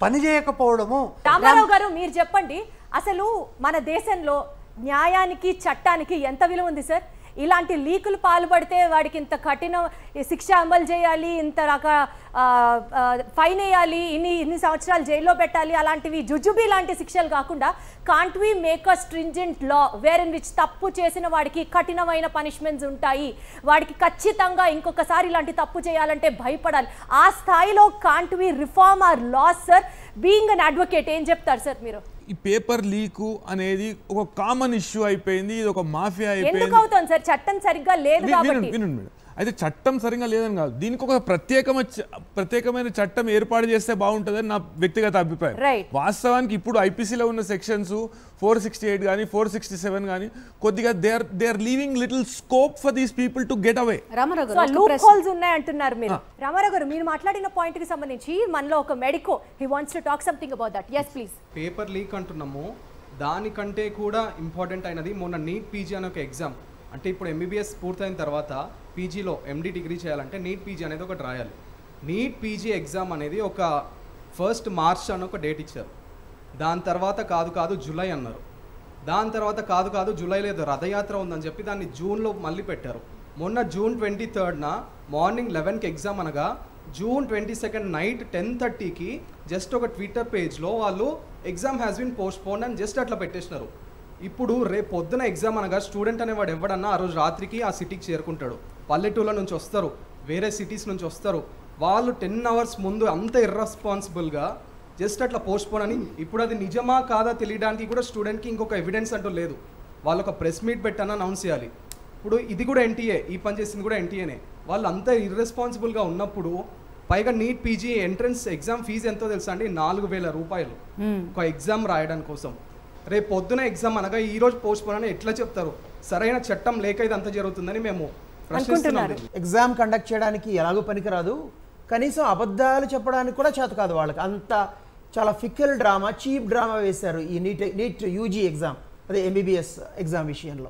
పని చేయకపోవడము రామారావు గారు మీరు చెప్పండి అసలు మన దేశంలో న్యాయానికి చట్టానికి ఎంత విలువ ఉంది సార్ ఇలాంటి లీకులు పాల్పడితే వాడికి ఇంత కఠిన శిక్ష అమలు చేయాలి ఇంత రక ఆ, ఆ, ఫైన్ వేయాలి ఇన్ని ఇన్ని సంవత్సరాలు జైల్లో పెట్టాలి అలాంటివి జుజుబి లాంటి శిక్షలు కాకుండా can't we make a stringent law where in which తప్పు చేసిన వాడికి కఠినమైన పనిష్మెంట్స్ ఉంటాయి వాడికి ఖచ్చితంగా ఇంకొకసారి ఇలాంటి తప్పు చేయాలంటే భయపడాలి ఆ స్థాయిలో can't we reform our laws sir being an advocate ఏం చెప్తారు సార్ మీరు ఈ పేపర్ లీకు అనేది ఒక కామన్ ఇష్యూ అయిపోయింది ఇది ఒక మాఫియా ఎందుకు అయిపోయింది అవుతుంది సార్ చట్టం సరిగ్గా లేదు వి- కాబట్టి వినండి వినండి మేడం అయితే చట్టం సరిగా లేదని కాదు దీనికి ఒక ప్రత్యేకమైన చ- ప్రత్యేకమైన చట్టం ఏర్పాటు చేస్తే బాగుంటుందని నా వ్యక్తిగత అభిప్రాయం Right. వాస్తవానికి ఇప్పుడు ఐపీసీలో ఉన్న సెక్షన్స్ ఫోర్ సిక్స్టీ ఎయిట్ కానీ ఫోర్ సిక్స్టీ సెవెన్ కానీ కొద్దిగా they are they are leaving little scope for these people to get away Ramarao so గారు ఒక్క లూప్ ప్రశ్న. హోల్స్ ఉన్నాయి అంటున్నారు మీరు రామారావు గారు మీరు మాట్లాడిన పాయింట్ కి సంబంధించి మనలో ఒక medico he wants to talk something about that yes please paper leak అంటున్నాము దానికంటే కూడా ఇంపార్టెంట్ అయినది మొన్న నీట్ పీజీ అనే ఒక ఎగ్జామ్ అంటే ఇప్పుడు ఎంబీబీఎస్ పూర్తయిన తర్వాత పీజీలో ఎండి డిగ్రీ చేయాలంటే నీట్ పీజీ అనేది ఒకటి రాయాలి నీట్ పీజీ ఎగ్జామ్ అనేది ఒక ఫస్ట్ మార్చ్ అని ఒక డేట్ ఇచ్చారు దాని తర్వాత కాదు కాదు జూలై అన్నారు దాని తర్వాత కాదు కాదు జూలై లేదు రథయాత్ర ఉందని చెప్పి దాన్ని జూన్లో మళ్ళీ పెట్టారు మొన్న జూన్ ట్వంటీ థర్డ్న మార్నింగ్ లెవెన్కి ఎగ్జామ్ అనగా June twenty second night ten థర్టీకి జస్ట్ ఒక ట్విట్టర్ పేజ్లో వాళ్ళు exam has been postpone అని జస్ట్ అట్లా పెట్టేసినారు ఇప్పుడు రేపు పొద్దున ఎగ్జామ్ అనగా స్టూడెంట్ అనేవాడు ఎవడన్నా ఆ రోజు రాత్రికి ఆ సిటీకి చేరుకుంటాడు పల్లెటూళ్ళ నుంచి వస్తారు వేరే సిటీస్ నుంచి వస్తారు వాళ్ళు టెన్ అవర్స్ ముందు అంత ఇర్రెస్పాన్సిబుల్గా జస్ట్ అట్లా పోస్ట్ పోన్ అని ఇప్పుడు అది నిజమా కాదా తెలియడానికి కూడా స్టూడెంట్కి ఇంకొక ఎవిడెన్స్ అంటూ లేదు వాళ్ళు ఒక ప్రెస్ మీట్ పెట్టని అనౌన్స్ చేయాలి ఇప్పుడు ఇది కూడా ఎన్టీఏ ఈ పని చేసింది కూడా ఎన్టీఏనే వాళ్ళు అంత ఇర్రెస్పాన్సిబుల్గా ఉన్నప్పుడు పైగా NEET PG entrance exam fee ఎంతో తెలుసా అండి నాలుగు వేల రూపాయలు ఒక ఎగ్జామ్ రాయడానికి కోసం రేపు పొద్దున ఎగ్జామ్ అనగా ఈ రోజు పోస్ట్ పోన్ అని ఎట్లా చెప్తారు సరైన చట్టం లేక ఇది అంత జరుగుతుందని మేము ప్రశ్నిస్తున్నాం ఎగ్జామ్ కండక్ట్ చేయడానికి ఎలాగో పనికిరాదు కనీసం అబద్ధాలు చెప్పడానికి కూడా చేత కాదు వాళ్ళకి అంత చాలా ఫిక్కల్ డ్రామా చీప్ డ్రామా వేశారు ఈ నీట్ నీట్ యూజీ ఎగ్జామ్ అదే ఎంబీబీఎస్ ఎగ్జామ్ విషయంలో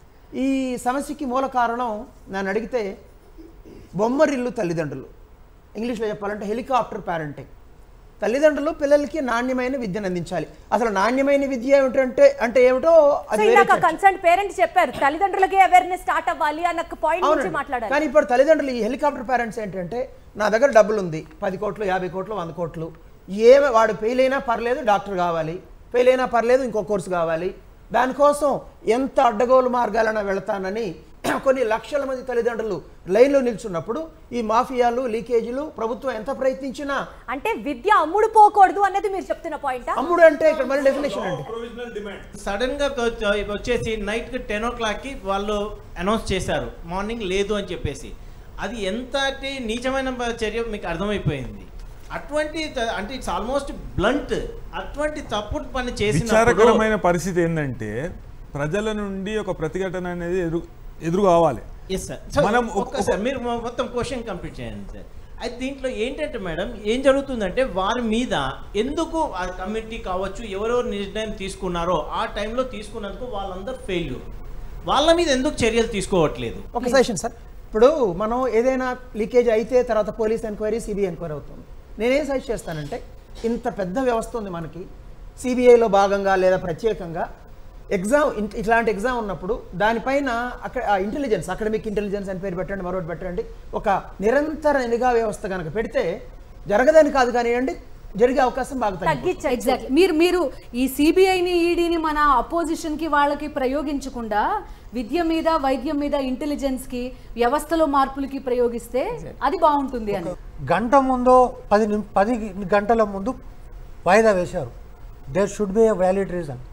ఈ సమస్యకి మూల కారణం నన్ను అడిగితే బొమ్మరిల్లు తల్లిదండ్రులు ఇంగ్లీష్లో చెప్పాలంటే హెలికాప్టర్ పేరెంటింగ్ తల్లిదండ్రులు పిల్లలకి నాణ్యమైన విద్యను అందించాలి అసలు నాణ్యమైన విద్య ఏమిటంటే అంటే ఏమిటో సో అది వేరే ఇందాక చర్చ. కన్సర్న్ పేరెంట్ చెప్పారు తల్లిదండ్రులకే అవేర్నెస్ స్టార్ట్ అవ్వాలి అన్న పాయింట్ గురించి అవునండి. మాట్లాడాలి కానీ ఇప్పుడు తల్లిదండ్రులు ఈ హెలికాప్టర్ పేరెంట్స్ ఏంటంటే నా దగ్గర డబ్బులు ఉంది పది కోట్లు యాభై కోట్లు వంద కోట్లు ఏమి వాడు ఫెయిల్ అయినా పర్లేదు డాక్టర్ కావాలి ఫెయిల్ అయినా పర్లేదు ఇంకో కోర్సు కావాలి దానికోసం ఎంత అడ్డగోలు మార్గాలైనా వెళతానని కొన్ని లక్షల మంది తల్లిదండ్రులు లైన్లో నిల్చున్నప్పుడు ఈ మాఫియాలు లీకేజీలు ప్రభుత్వం ఎంత ప్రయత్నించినా అంటే విద్య అమ్ముడు పోకూడదు అన్నది మీరు చెప్తున్న పాయింట్ అమ్ముడు అంటే ఇక్కడ మళ్ళీ డెఫినేషన్ అండి సడన్ గా వచ్చ- వచ్చేసి నైట్ కి టెన్ ఓ క్లాక్ కి వాళ్ళు అనౌన్స్ చేశారు మార్నింగ్ లేదు అని చెప్పేసి అది ఎంతటి నీచమైన ప- చర్య మీకు అర్థమైపోయింది అటువంటి త- అంటే ఇట్స్ ఆల్మోస్ట్ బ్లంట్ అటువంటి తప్పుడు పని చేసినప్పుడు విచారకరమైన పరిస్థితి ఏంటంటే ప్రజల నుండి ఒక ప్రతిఘటన అనేది ఎదురు ఎదురు కావాలి ఎస్ సార్ మనం మనం ఒక- ఒక్కసారి మీరు మొ- మొత్తం క్వశ్చన్ కంప్లీట్ చేయండి సార్ అయితే దీంట్లో ఏంటంటే మేడం ఏం జరుగుతుందంటే వారి మీద ఎందుకు ఆ కమిటీ కావచ్చు ఎవరెవరు నిర్ణయం తీసుకున్నారో ఆ టైంలో తీసుకున్నందుకు వాళ్ళందరూ ఫెయిల్యూర్ వాళ్ళ మీద ఎందుకు చర్యలు తీసుకోవట్లేదు ఒక సెషన్ సార్ ఇప్పుడు మనం ఏదైనా లీకేజ్ అయితే తర్వాత పోలీస్ ఎంక్వైరీ సిబిఐ ఎంక్వైరీ అవుతుంది నేనేం సజెస్ట్ చేస్తానంటే ఇంత పెద్ద వ్యవస్థ ఉంది మనకి సిబిఐలో భాగంగా లేదా ప్రత్యేకంగా ఎగ్జామ్ ఇన్- ఇట్లాంటి ఎగ్జామ్ ఉన్నప్పుడు దానిపైన అక్కడ ఇంటెలిజెన్స్ అకాడమిక్ ఇంటెలిజెన్స్ అని పేరు పెట్టండి మరొకటి పెట్టండి ఒక నిరంతర నిఘా వ్యవస్థ కనుక పెడితే జరగదని కాదు కానివ్వండి జరిగే అవకాశం బాగా తగ్గిపోతుంది. ఎగ్జాక్ట్లీ మీరు మీరు ఈ సిబిఐని ఈడీని మన అపోజిషన్ కి వాళ్ళకి ప్రయోగించకుండా విద్య మీద వైద్యం మీద ఇంటెలిజెన్స్ కి వ్యవస్థలో మార్పులకి ప్రయోగిస్తే అది బాగుంటుంది అని గంట ముందో పది నిమి పది గంటల ముందు వాయిదా వేశారు there should be a valid reason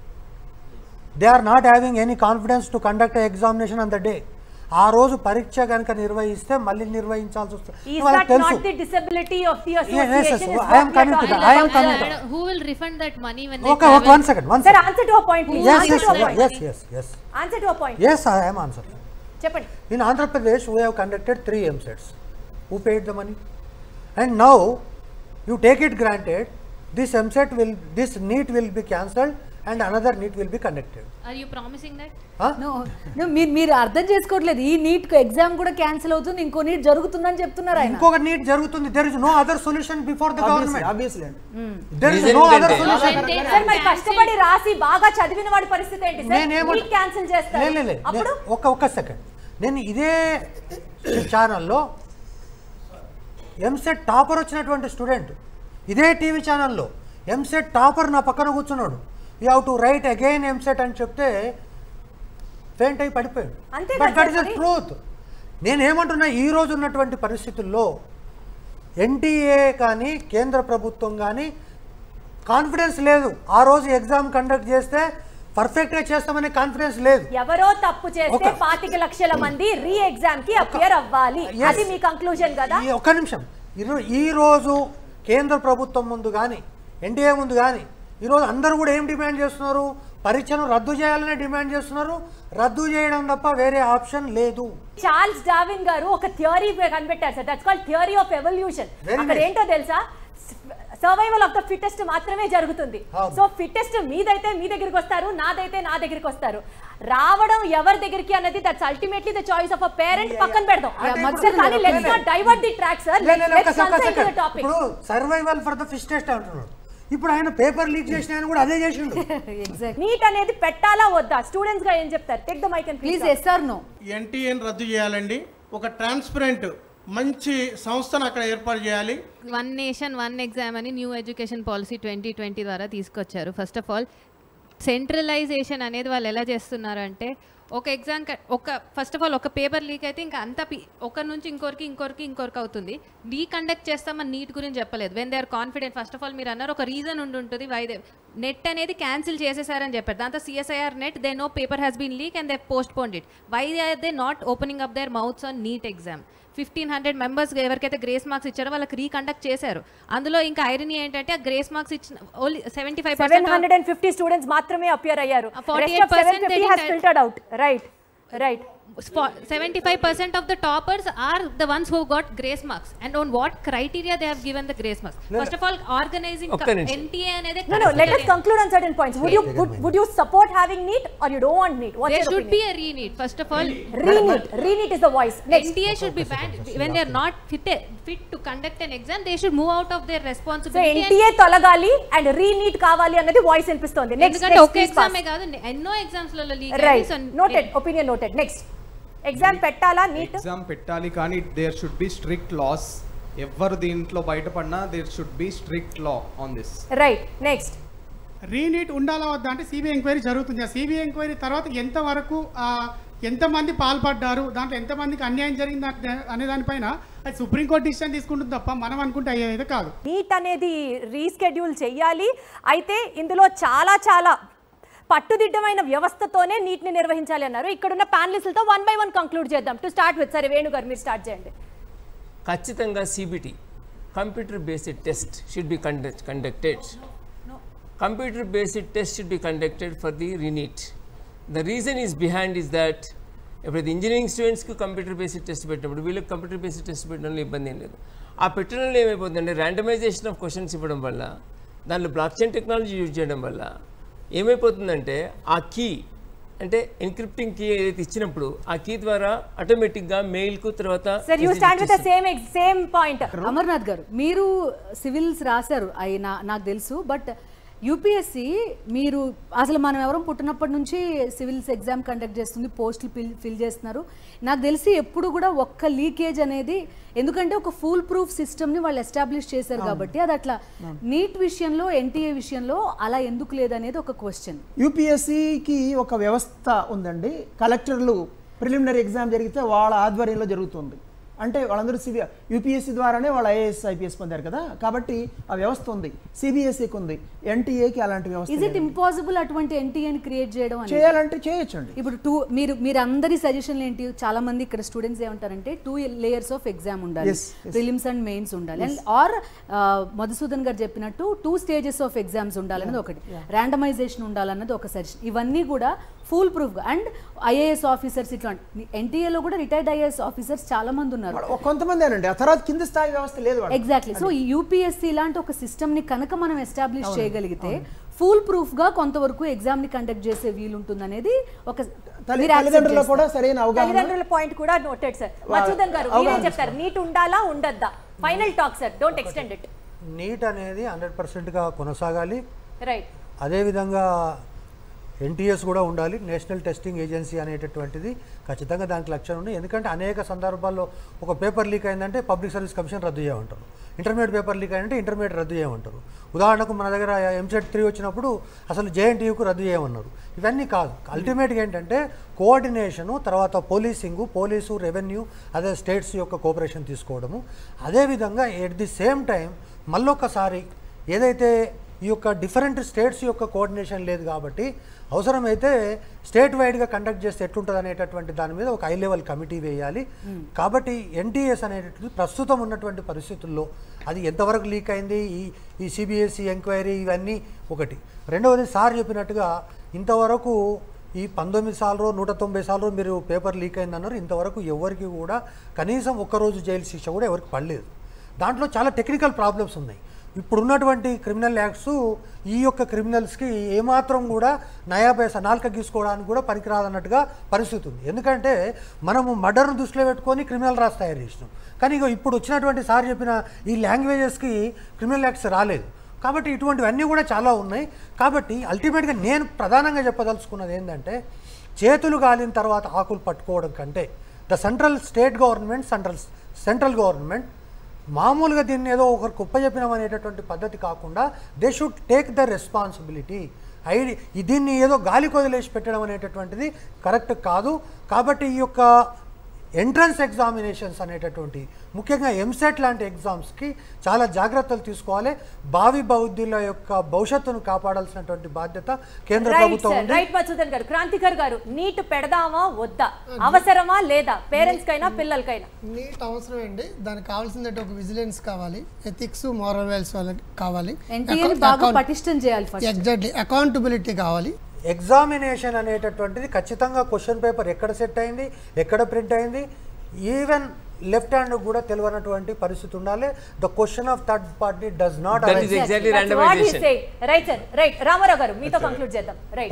they are not having any confidence to conduct examination on the day ఆ రోజు పరీక్ష కనుక నిర్వహిస్తే మళ్ళీ నిర్వహించాల్సి వస్తుంది Is వాళ్ళకి that తెలుసు not the disability of the yes, association? yes. is I am what we are coming to talking that. I am about? coming to that. Who will refund that money when Okay, they okay, one second, one Sir, second. answer to a point, please. Yes, answer yes, to a yes, point. yes, yes, yes. Answer to a point. Yes, I am answering. చెప్పండి In Andhra Pradesh, we have conducted three MSETs. Who paid the money? And now, you take it granted, this MSET will, this NEET will be cancelled and another NEET will be conducted are you promising that No, no, మీరు మీరు అర్థం చేసుకోవట్లేదు ఈ NEET exam కూడా cancel అవుతుంది ఇంకో neat జరుగుతుందని చెప్తున్నారు ఆయన ఇంకొక నీట్ జరుగుతుంది there is no other solution before the government obviously అండి there is Reason no other ఏంటంటే- సొల్యూషన్ సార్ మరి కష్టపడి రాసి బాగా చదివిన వాడి పరిస్థితి ఏంటి సార్ నేనేమో నీట్ క్యాన్సిల్ చేస్తారు లే, లే, లే. అప్పుడు నే- ఒక్క ఒక్క సెకండ్ నేను ఇదే ఛానల్లో ఎంసెట్ టాపర్ వచ్చినటువంటి స్టూడెంట్ ఇదే టీవీ ఛానల్లో ఎంసెట్ టాపర్ నా పక్కన కూర్చున్నాడు you have to write again EAMCET అని చెప్తే ఫెయింట్ అయి పడిపోయాడు అంతే బట్ కదా దట్ ఇస్ ద మరి. ట్రూత్ నేనేమంటున్నా ఈ రోజు ఉన్నటువంటి పరిస్థితుల్లో ఎన్టీఏ కానీ కేంద్ర ప్రభుత్వం కానీ కాన్ఫిడెన్స్ లేదు ఆ రోజు ఎగ్జామ్ కండక్ట్ చేస్తే పర్ఫెక్ట్గా చేస్తామనే కాన్ఫిడెన్స్ లేదు ఎవరో తప్పు చేస్తే ఒక- పాతిక లక్షల మంది రీ ఎగ్జామ్ కి అపియర్ అవ్వాలి Yes. అది మీ కంక్లూజన్ కదా ఈ ఒక్క నిమిషం ఈరో- ఈ రోజు కేంద్ర ప్రభుత్వం ముందు కానీ ఎన్డీఏ ముందు కానీ ఈరోజు అందరూ కూడా ఏం డిమాండ్ చేస్తున్నారు పరీక్షను రద్దు చేయాలని డిమాండ్ చేస్తున్నారు రద్దు చేయడం తప్ప వేరే ఆప్షన్ లేదు చార్ల్స్ డార్విన్ గారు ఒక థియరీ కనిపెట్టారు sir that's called theory of evolution Very అక్కడ nice. ఏంటో తెలుసా సర్వైవల్ ఆఫ్ ద ఫిట్టెస్ట్ మాత్రమే జరుగుతుంది అవును. సో ఫిట్టెస్ట్ మీదైతే మీ దగ్గరికి వస్తారు నాదైతే నా దగ్గరికి వస్తారు రావడం ఎవరి దగ్గరికి అన్నది that's ultimately the choice of a parent పక్కన పెడదాం అంటే Sir, ఇప్పుడు- కానీ let's not divert the track sir లే, లే, లే, ఒక్క లెట్స్ సెకండ్, ఒక్క కన్సల్ట్ ద సెకండ్. టాపిక్ ఇప్పుడు సర్వైవల్ ఫర్ ద ఫిస్టెస్ట్ అంటున్నాడు ఇప్పుడు ఆయన పేపర్ లీక్ చేసిన ఆయన కూడా అదే చేసిండు ఎగ్జాక్ట్ నీట్ అనేది పెట్టాలా వద్దా స్టూడెంట్స్ గా ఏం చెప్తారు take the mike and please please yes or no NTA రద్దు చేయాలండి ఒక ట్రాన్స్పరెంట్ మంచి సంస్థను అక్కడ ఏర్పాటు చేయాలి వన్ నేషన్ వన్ ఎగ్జామ్ అని new education policy twenty twenty ద్వారా తీసుకొచ్చారు ఫస్ట్ ఆఫ్ ఆల్ సెంట్రలైజేషన్ అనేది వాళ్ళు ఎలా చేస్తున్నారు అంటే ఒక ఎగ్జామ్ ఒక ఫస్ట్ ఆఫ్ ఆల్ ఒక పేపర్ లీక్ అయితే ఇంకా అంత ఒక నుంచి ఇంకొకరికి ఇంకొకరికి ఇంకొకరికి అవుతుంది నీ కండక్ట్ చేస్తామని నీట్ గురించి చెప్పలేదు when they are confident first of all మీరు అన్నారు ఒక రీజన్ ఉండి ఉంటుంది వై దే నెట్ అనేది క్యాన్సిల్ చేసేసారని చెప్పారు దాంతో CSIR NET they know paper has been leak and they postpone it why are they not opening up their mouths on NEET exam fifteen hundred members ఎవరికైతే grace marks ఇచ్చారో వాళ్ళకి reconduct చేశారు అందులో ఇంకా irony ఏంటంటే ఆ grace marks ఇచ్చిన only seventy five seven hundred and fifty students మాత్రమే అపియర్ అయ్యారు Uh, 48% they has didn't- filtered out right right seventy five percent of the toppers are the ones who got grace marks and on what criteria they have given the grace marks first of all organizing ఒక్క నిమిషం. NTA అనేది No, no, let us conclude on certain points. Would you would, would you support having NEET or you don't want NEET? What's there your should opinion? be a re-need first of all Re-NEET. Re-NEET is the voice. Next. NTA should be banned when they are not fit fit to conduct an exam they should move out of their So responsibility and- NTA తొలగాలి and రీ-NEET కావాలి అన్నది voice వినిపిస్తోంది next ఎందుకంటే ఒక ఎగ్జామే కాదు ఎన్నో exams లలో leak right noted opinion noted next exam పెట్టాలా నీట్ ఎగ్జామ్ పెట్టాలి కానీ there should be strict laws ఎవరు దీంట్లో బయటపడినా there should be strict law on this right next reNEET ఉండాలా వద్దా అంటే సిబిఐ ఎంక్వైరీ జరుగుతుంది ఆ సిబిఐ ఎంక్వైరీ తర్వాత ఎంతవరకు ఆ, ఎంతమంది పాల్పడ్డారు దాంట్లో ఎంతమందికి అన్యాయం జరిగింది అనే- అనే దానిపైన అది సుప్రీంకోర్టు డిసిషన్ తీసుకుంటుంది తప్ప మనం అనుకుంటే అయ్యేది కాదు నీట్ అనేది రీస్కెడ్యూల్ చెయ్యాలి అయితే ఇందులో చాలా చాలా పట్టుదిట్టమైన వ్యవస్థతోనే నీట్ని నిర్వహించాలి అన్నారు ఇక్కడున్న ప్యానలిస్టులతో వన్ బై వన్ కంక్లూడ్ చేద్దాం టు స్టార్ట్ విత్ సరే వేణు గారు మీరు స్టార్ట్ చేయండి ఖచ్చితంగా CBT computer based test should be conduct conducted computer based test should be conducted for the reNEET the reason is behind is that ఇప్పుడు engineering స్టూడెంట్స్కి computer based test పెట్టినప్పుడు వీళ్ళకి computer based test పెట్టడంలో ఇబ్బంది ఏం లేదు ఆ పెట్టడంలో ఏమైపోతుందంటే ర్యాండమైజేషన్ ఆఫ్ క్వశ్చన్స్ ఇవ్వడం వల్ల దాంట్లో బ్లాక్ చైన్ టెక్నాలజీ యూజ్ చేయడం వల్ల ఏమైపోతుందంటే ఆ కీ అంటే ఎన్క్రిప్టింగ్ కీ ఏదైతే ఇచ్చినప్పుడు ఆ కీ ద్వారా ఆటోమేటిక్గా మెయిల్కు తర్వాత sir you stand with same same point Amarnath garu మీరు సివిల్స్ రాశారు అయి నా నాకు తెలుసు బట్ యూపీఎస్సి మీరు అసలు మనం ఎవరం పుట్టినప్పటి నుంచి సివిల్స్ ఎగ్జామ్ కండక్ట్ చేస్తుంది పోస్టులు ఫిల్ ఫిల్ చేస్తున్నారు నాకు తెలిసి ఎప్పుడు కూడా ఒక్క లీకేజ్ అనేది ఎందుకంటే ఒక ఫుల్ ప్రూఫ్ సిస్టమ్ని వాళ్ళు ఎస్టాబ్లిష్ చేశారు కాబట్టి అది అట్లా నీట్ విషయంలో ఎన్టీఏ విషయంలో అలా ఎందుకు లేదనేది ఒక క్వశ్చన్ యూపీఎస్సికి ఒక వ్యవస్థ ఉందండి కలెక్టర్లు ప్రిలిమినరీ ఎగ్జామ్ జరిగితే వాళ్ళ ఆధ్వర్యంలో జరుగుతుంది అంటే వాళ్ళందరూ సిబి యూపీఎస్సీ ద్వారానే వాళ్ళు ఐఏఎస్ ఐపీఎస్ పొందారు కదా కాబట్టి ఆ వ్యవస్థ ఉంది సిబిఎస్ఈకి ఉంది ఎన్టీఏకి అలాంటి వ్యవస్థ ఇస్ ఇట్ లేదు. ఇంపాసిబుల్ అటువంటి ఎన్టీఏని క్రియేట్ చేయడం అనేది? చేయాలంటే చేయొచ్చండి ఇప్పుడు టూ మీరు మీరు అందరి సజెషన్లు ఏంటి చాలా మంది ఇక్కడ స్టూడెంట్స్ ఏమంటారంటే టూ లేయర్స్ ఆఫ్ ఎగ్జామ్ ఉండాలి Yes, yes. Prelims and mains ఉండాలి అండ్ ఆర్ మధుసూదన్ గారు చెప్పినట్టు టూ స్టేజెస్ ఆఫ్ ఎగ్జామ్స్ ఉండాలన్నది ఒకటి ర్యాండమైజేషన్ ఉండాలన్నది ఒక సజెషన్ ఇవన్నీ కూడా full proof and IAS officers ఇట్లాంటి ఎన్టీఏలో కూడా రిటైర్డ్ ఐఏఎస్ ఆఫీసర్స్ చాలా మంది ఉన్నారు ఒక కొంతమందేనండి ఆ తర్వాత కింద స్థాయి వ్యవస్థ లేదు వాళ్ళకి. ఎగ్జాక్ట్లీ సో ఈ యూపీఎస్సీ లాంటి ఒక సిస్టమ్ ని కనుక మనం ఎస్టాబ్లిష్ చేయగలిగితే ఫుల్ ప్రూఫ్ గా కొంతవరకు ఎగ్జామ్ ని కండక్ట్ చేసే వీలుంటుంది అనేది ఒక తల్లి- మీరు accept తల్లిదండ్రులకు చేస్తారు. కూడా సరైన అవగాహన తల్లిదండ్రుల పాయింట్ కూడా నోటెడ్ సార్ మధుసూదన్ గారు అవగాహన మీరేం చెప్తారు నీట్ ఉండాలా ఉండద్దా final talk sir don't extend it NEET అనేది హండ్రెడ్ పర్సెంట్గా కొనసాగాలి రైట్ అదేవిధంగా ఎన్టీఎస్ కూడా ఉండాలి నేషనల్ టెస్టింగ్ ఏజెన్సీ అనేటటువంటిది ఖచ్చితంగా దానికి లక్ష్యం ఉంది ఎందుకంటే అనేక సందర్భాల్లో ఒక పేపర్ లీక్ అయిందంటే పబ్లిక్ సర్వీస్ కమిషన్ రద్దు చేయమంటారు ఇంటర్మీడియట్ పేపర్ లీక్ అయిందంటే ఇంటర్మీడియట్ రద్దు చేయమంటారు ఉదాహరణకు మన దగ్గర ఎంసెట్ త్రీ వచ్చినప్పుడు అసలు జేఎన్టీయూకు రద్దు చేయమన్నారు ఇవన్నీ కాదు అల్టిమేట్గా ఏంటంటే కోఆర్డినేషను తర్వాత పోలీసింగు పోలీసు రెవెన్యూ అదే స్టేట్స్ యొక్క కోఆపరేషన్ తీసుకోవడము అదేవిధంగా ఎట్ ది సేమ్ టైం మళ్ళొకసారి ఏదైతే ఈ యొక్క డిఫరెంట్ స్టేట్స్ యొక్క కోఆర్డినేషన్ లేదు కాబట్టి అవసరమైతే స్టేట్ వైడ్గా కండక్ట్ చేస్తే ఎట్లుంటుంది అనేటటువంటి దాని మీద ఒక హై లెవెల్ కమిటీ వేయాలి కాబట్టి ఎన్టీఎస్ అనేటటువంటి ప్రస్తుతం ఉన్నటువంటి పరిస్థితుల్లో అది ఎంతవరకు లీక్ అయింది ఈ ఈ సిబిఎస్ఈ ఎంక్వైరీ ఇవన్నీ ఒకటి రెండవది సార్ చెప్పినట్టుగా ఇంతవరకు ఈ పంతొమ్మిది సార్లు నూట తొంభై సార్లు మీరు పేపర్ లీక్ అయిందన్నారు ఇంతవరకు ఎవరికి కూడా కనీసం ఒక్కరోజు జైలు శిక్ష కూడా ఎవరికి పడలేదు దాంట్లో చాలా టెక్నికల్ ప్రాబ్లమ్స్ ఉన్నాయి ఇప్పుడున్నటువంటి క్రిమినల్ యాక్ట్స్ ఈ యొక్క క్రిమినల్స్కి ఏమాత్రం కూడా నయా పైసా నాలుక గీసుకోవడానికి కూడా పనికిరాదన్నట్టుగా పరిస్థితి ఉంది ఎందుకంటే మనము మర్డర్ను దృష్టిలో పెట్టుకొని క్రిమినల్ రాసి తయారు చేసినాం కానీ ఇగో ఇప్పుడు వచ్చినటువంటి సార్ చెప్పిన ఈ లాంగ్వేజెస్కి క్రిమినల్ యాక్ట్స్ రాలేదు కాబట్టి ఇటువంటివన్నీ కూడా చాలా ఉన్నాయి కాబట్టి అల్టిమేట్గా నేను ప్రధానంగా చెప్పదలుచుకున్నది ఏంటంటే చేతులు గాలిన తర్వాత ఆకులు పట్టుకోవడం కంటే the central state government central central government మామూలుగా దీన్ని ఏదో ఒకరు కుప్ప చెప్పినాం అనేటటువంటి పద్ధతి కాకుండా they should take the responsibility ID దీన్ని ఏదో గాలి కొదిలేసి పెట్టడం అనేటటువంటిది కరెక్ట్ కాదు కాబట్టి ఈ యొక్క ఎంట్రన్స్ ఎగ్జామినేషన్స్ అనేటటువంటి ముఖ్యంగా ఎంసెట్ లాంటి ఎగ్జామ్స్కి చాలా జాగ్రత్తలు తీసుకోవాలి భావి బౌద్ధుల యొక్క భవిష్యత్తును కాపాడాల్సినటువంటి బాధ్యత కేంద్ర రైట్ ప్రభుత్వం సార్ ఉంది రైట్ మధుసూదన్ గారు క్రాంతికర్ గారు నీట్ పెడదామా వద్దా అవసరమా లేదా పేరెంట్స్ కైనా పిల్లలకైనా నీట్ అవసరం అండి దానికి కావాల్సింది ఒక విజిలెన్స్ కావాలి ఎథిక్స్ మోరల్ వాల్యూస్ వాళ్ళకి కావాలి NTA ని బాగా పటిష్టం చేయాలి ఫస్ట్ ఎగ్జాక్ట్లీ అకౌంటబిలిటీ కావాలి ఎగ్జామినేషన్ అనేటటువంటిది ఖచ్చితంగా క్వశ్చన్ పేపర్ ఎక్కడ సెట్ అయింది ఎక్కడ ప్రింట్ అయింది ఈవెన్ లెఫ్ట్ హ్యాండ్ కూడా తెలియనటువంటి పరిస్థితి ఉండాలి the question of third party does not That is exactly randomization. Right sir right Ramarao garu మీతో కంక్లూడ్ చేద్దాం right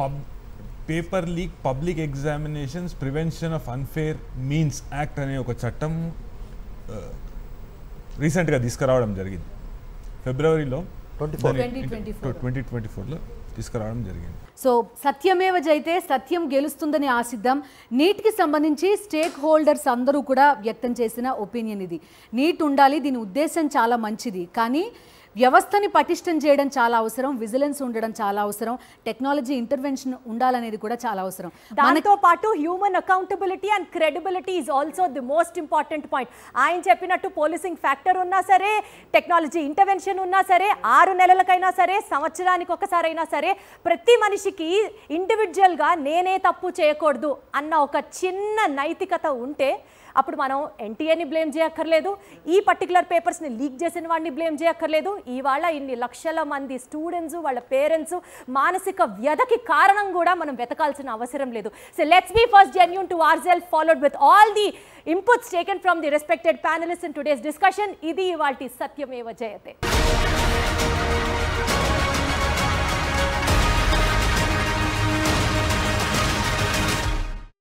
paper leak public examinations prevention of unfair means act అనే ఒక చట్టం రీసెంట్గా తీసుకురావడం జరిగింది ఫిబ్రవరిలో 2024. ట్వంటీ ట్వంటీ ఫోర్లో తీసుకురావడం జరిగింది సో సత్యమేవ జైతే సత్యం గెలుస్తుందని ఆశిద్దాం నీట్కి సంబంధించి స్టేక్ హోల్డర్స్ అందరూ కూడా వ్యక్తం చేసిన ఒపీనియన్ ఇది నీట్ ఉండాలి దీని ఉద్దేశం చాలా మంచిది కానీ వ్యవస్థని పటిష్టం చేయడం చాలా అవసరం విజిలెన్స్ ఉండడం చాలా అవసరం టెక్నాలజీ ఇంటర్వెన్షన్ ఉండాలనేది కూడా చాలా అవసరం దాంతో పాటు human accountability and credibility is also the most important point ఆయన చెప్పినట్టు పోలీసింగ్ ఫ్యాక్టర్ ఉన్నా సరే టెక్నాలజీ ఇంటర్వెన్షన్ ఉన్నా సరే ఆరు నెలలకైనా సరే సంవత్సరానికి ఒకసారైనా సరే ప్రతి మనిషికి ఇండివిజువల్గా నేనే తప్పు చేయకూడదు అన్న ఒక చిన్న నైతికత ఉంటే అప్పుడు మనం ఎన్టీఏని బ్లేమ్ చేయక్కర్లేదు ఈ పర్టికులర్ పేపర్స్ని లీక్ చేసిన వాడిని బ్లేమ్ చేయక్కర్లేదు ఇవాళ ఇన్ని లక్షల మంది స్టూడెంట్స్ వాళ్ళ పేరెంట్స్ మానసిక వ్యధకి కారణం కూడా మనం వెతకాల్సిన అవసరం లేదు so let's be first genuine to our self followed with all the inputs taken from the respected panelist in today's discussion ఇది ఇవాళ సత్యమేవ జయతే